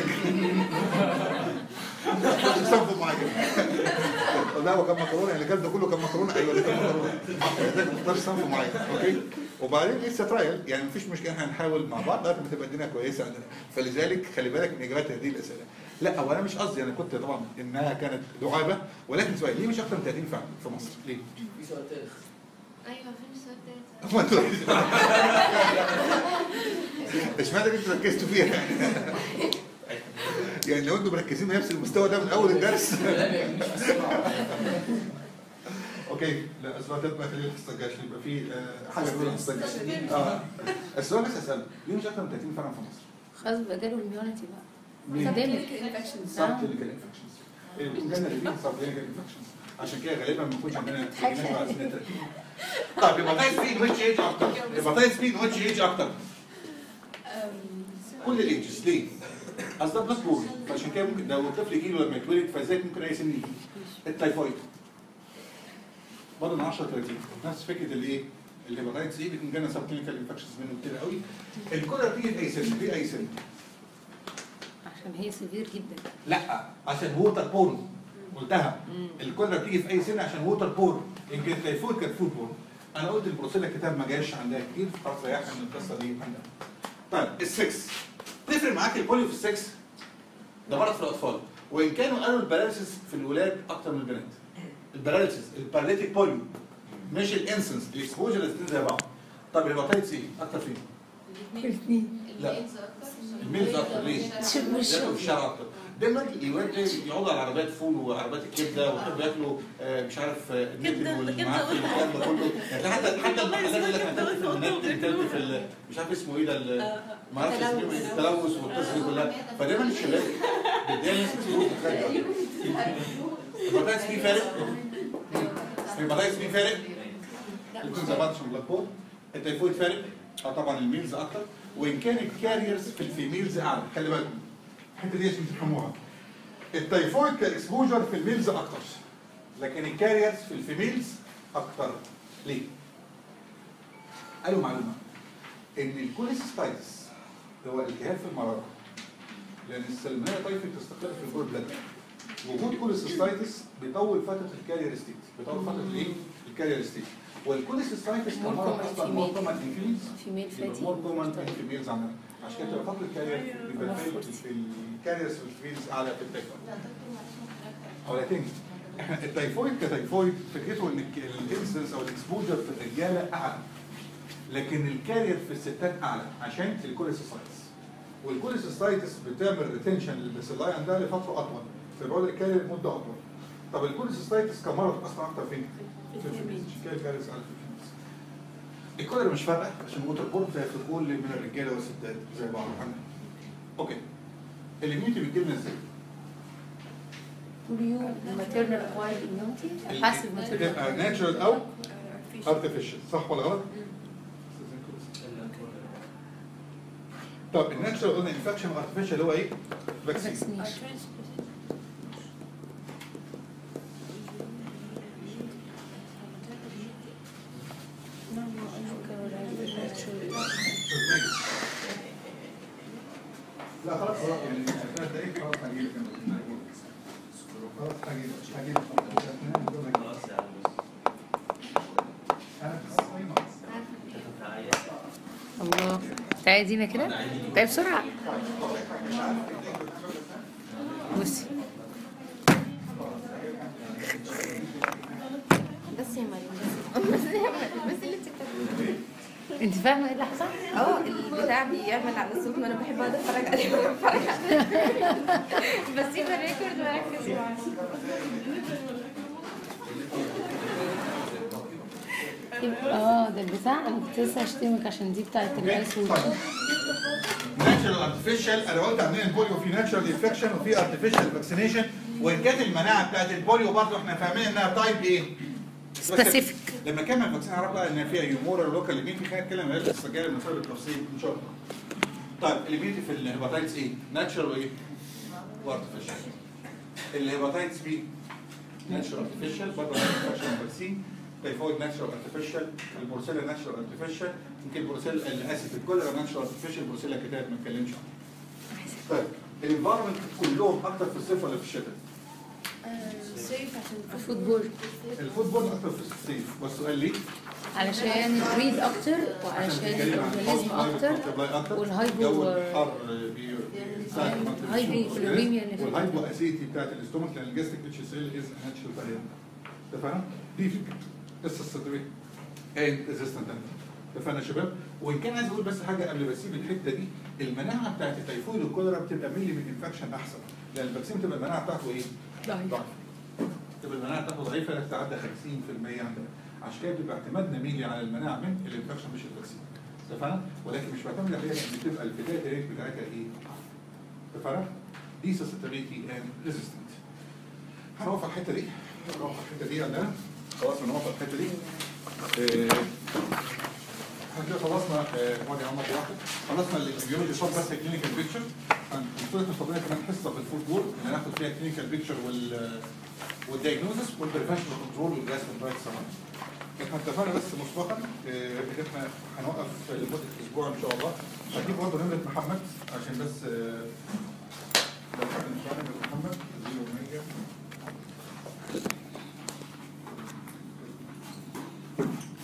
صنف معين لا هو كان مكرونه اللي كان ده كله كان مكرونه ايوه ده كان مكرونه لذلك تختار صنف معين اوكي وبعدين لسه ترايل يعني مفيش مشكله احنا هنحاول مع بعض لغايه ما تبقى الدنيا كويسه عندنا فلذلك خلي بالك من اجابات هذه الاسئله لا هو انا مش قصدي انا كنت طبعا انها كانت دعابه ولكن سؤال ليه مش اكتر من 30 فعلا في مصر ليه؟ في سؤال تالت ايوه فين السؤال التالت؟ هو انتوا اشمعنى انتوا ركزتوا فيها يعني؟ يعني لو انتوا مركزين بنفس المستوى ده من اول الدرس لا ما يعجبنيش بس اوكي لا السؤال ده بقى خلينا الحصه الجايه عشان يبقى في آه، حاجه تقول الحصه الجايه اه السؤال بس اساله ليه مش اكتر من 30 فعلا في مصر؟ خلاص بقى جاله الميونتي بقى مين؟ Pandemic. انفكشنز سب كلينيكال انفكشنز البتنجان اللي فيه سب كلينيكال انفكشنز عشان كده غالبا ما بيكونش عندنا بتنجان بعد سن 30 طب هيباتايتس بي ويتش ايج اكتر هيباتايتس بي ويتش ايج اكتر كل الايدجز ليه؟ اصل ده بلس بول فعشان كده ممكن لو الطفل يجي له لما يتولد فازاي ممكن اي سن يجي التايفويد برضه من 10 30 نفس فكره الايه؟ الهيباتايتس ايه بتكون جانا سب كلينيكال انفكشنز منه كتير قوي الكولر بتيجي في اي سن في اي سن عشان هي سيفير جدا لا عشان ووتر بورن قلتها الكولر بتيجي في اي سن عشان ووتر بورن يمكن التيفود كانت فود بورن انا قلت البروسيلا كتاب ما جاش عندها كتير خلاص ريحنا من القصه دي عندها طيب السكس تفرق معاك البوليو في السكس ده مرض في الاطفال وان كانوا قالوا الباراليسيس في الولاد اكتر من البنات الباراليسيس الباراليتيك بوليو مش الانسنس الاكسبوجر الاثنين زي بعض طب الهيباتايتس ايه اكتر فين؟ الاثنين لا. الميلز اكتر الميلز أكتر، ليه؟ شم ياكلوا في الشم الشارع اكتر دايما الولاد ده يقعدوا على عربيات فول وعربيات الكبده ويحبوا ياكلوا آه، مش عارف آه، النتن والمعفن والكلام ده كله يعني حتى حتى المحلات يقول لك انا كلت في النتن كلت في ال- مش عارف اسمه ايه ده ال- ما اعرفش اسمه ايه التلوث والقصه دي كلها فدايما الشباب بيديها ناس كتير تتخيل البطاطس فيه فارق البطاطس فيه فارق يكون زي بعض عشان بلاك بول التيفويد فارق اه طبعا الميلز اكتر وان كان الكاريرز في الفيميلز اعلى خلي بالكم الحته دي عشان تفهموها التيفويد كاكسبوجر في الميلز اكتر لكن الكاريرز في الفيميلز اكتر ليه؟ قالوا معلومه ان الكوليسيستايتس هو التهاب في المراره لان السلمونيلا تايفي بتستقر في الجول بلاد وجود كوليسيستايتس بيطول فتره الكارير ستيت بيطول فتره الايه؟ الكارير ستيت والكوليسيستايتس كمرض common اصلا in مور female. كومن ان فيميلز فيميل فاتي مور كومن ان فيميلز عندنا عشان كده فتره الكارير بيبقى في في الكاريرز في الفيميلز اعلى في التيفويد لا دكتور معلش ممكن او لكن احنا التيفويد كتيفويد فكرته ان الانسنس او الاكسبوجر في الرجاله اعلى لكن الكارير في الستات اعلى عشان الكوليسيستايتس والكوليسيستايتس بتعمل ريتنشن للبسيلاي عندها لفتره اطول فبيقعد الكارير مده اطول طب الكوليسيستايتس كمرض اصلا اكتر فين؟ في الفيميلز عشان كده الكارير اعلى في الفيميلز الكولر مش فارقه عشان ووتر بورن زي في كل من الرجاله والستات زي بعض عندنا اوكي الاميونيتي بتجي لنا ازاي؟ بوليو ماتيرنال اكوايرد اميونتي باسيف بتبقى ماتيرنال ناتشرال او ارتفيشال صح ولا غلط؟ طب الناتشرال قلنا انفكشن ارتفيشال هو ايه؟ فاكسين vaccination. لا خلاص خلاص يعني ثلاث دقايق خلاص هجيلك انا خلاص هجيلك هجيلك خلاص يعني انا خلاص أي نقص. الله تعالي دينا كده تعالي بسرعة بصي بس يا مريم بس يا مريم بس اللي بتكتبيه انت فاهمة ايه اللي حصل؟ اه البتاع بيعمل على الصوت ما انا بحب اقعد اتفرج عليه وانا بتفرج عليه بسيب الريكورد واركز معاه اه ده البتاع انا كنت لسه هشتمك عشان دي بتاعت الايس ووتر ناتشرال ارتفيشال انا قلت عندنا البوليو في ناتشرال انفكشن وفي ارتفيشال فاكسينيشن وان كانت المناعه بتاعت البوليو برضه احنا فاهمين انها تايب ايه؟ سبيسيفيك لما كان الفاكسين عرف بقى ان فيها يومورال ولوكال ليمين في خلينا نتكلم عن السجاير المسائل بالتفصيل ان شاء الله. طيب الليمين في الهيباتيتس ايه؟ ناتشرال وايه؟ وارتفيشال. الهيباتيتس بي ناتشرال ارتفيشال برضه ناتشرال فاكسين تيفويد ناتشرال ارتفيشال البروسيلا ناتشرال ارتفيشال يمكن البروسيلا الاسف الكوليرا ناتشرال ارتفيشال البروسيلا كتاب ما اتكلمش عنها. طيب الانفايرمنت كلهم اكتر في الصيف ولا في الشتاء؟ صيف عشان فوتبول الفوتبول اكتر في الصيف والسؤال ليه؟ علشان الريد اكتر وعلشان الاورجانيزم اكتر والهايبو- جو الحر بي- ساعة ما تبقى هايبو الشمس كلوريميا اللي في والهايبو اسيتي بتاعت الاستومك لان الجاستيك اتش اس ال از ناتشرال فاريانت اتفقنا؟ دي في قصه الصدريه ايه ريزيستنت اتفقنا يا شباب؟ وان كان عايز اقول بس حاجه قبل ما اسيب الحته دي المناعه بتاعت التيفويد والكوليرا بتبقى ملي من انفكشن احسن لان الفاكسين بتبقى المناعه بتاعته ايه؟ ضعيفه تبقى المناعه بتاعته ضعيفه لا تتعدى 50% عندنا عشان كده بيبقى اعتمادنا مينلي على المناعه من الانفكشن مش الفاكسين اتفقنا؟ ولكن مش معتمد عليها ان تبقى البدايه ريت بتاعتها ايه؟ اتفقنا؟ دي سستابيليتي اند ريزيستنت هنقف على الحته دي هنقف على الحته دي عندنا خلاص هنقف على الحته دي آه، احنا كده خلصنا آه، وادي عمر واحد خلصنا البيولوجي شوت بس كلينيكال بيكتشر هنقول فاضلنا كمان حصه في الفوتبول اللي هناخد فيها كلينيكال بيكتشر وال والدايجنوزس والبريفنشن كنترول والجاسترونترايتس طبعا احنا اتفقنا بس مسبقا آه، ان احنا هنوقف لمده اسبوع ان شاء الله هجيب برضه نمره محمد عشان بس آه، لو حد مش عارف نمرة محمد 0100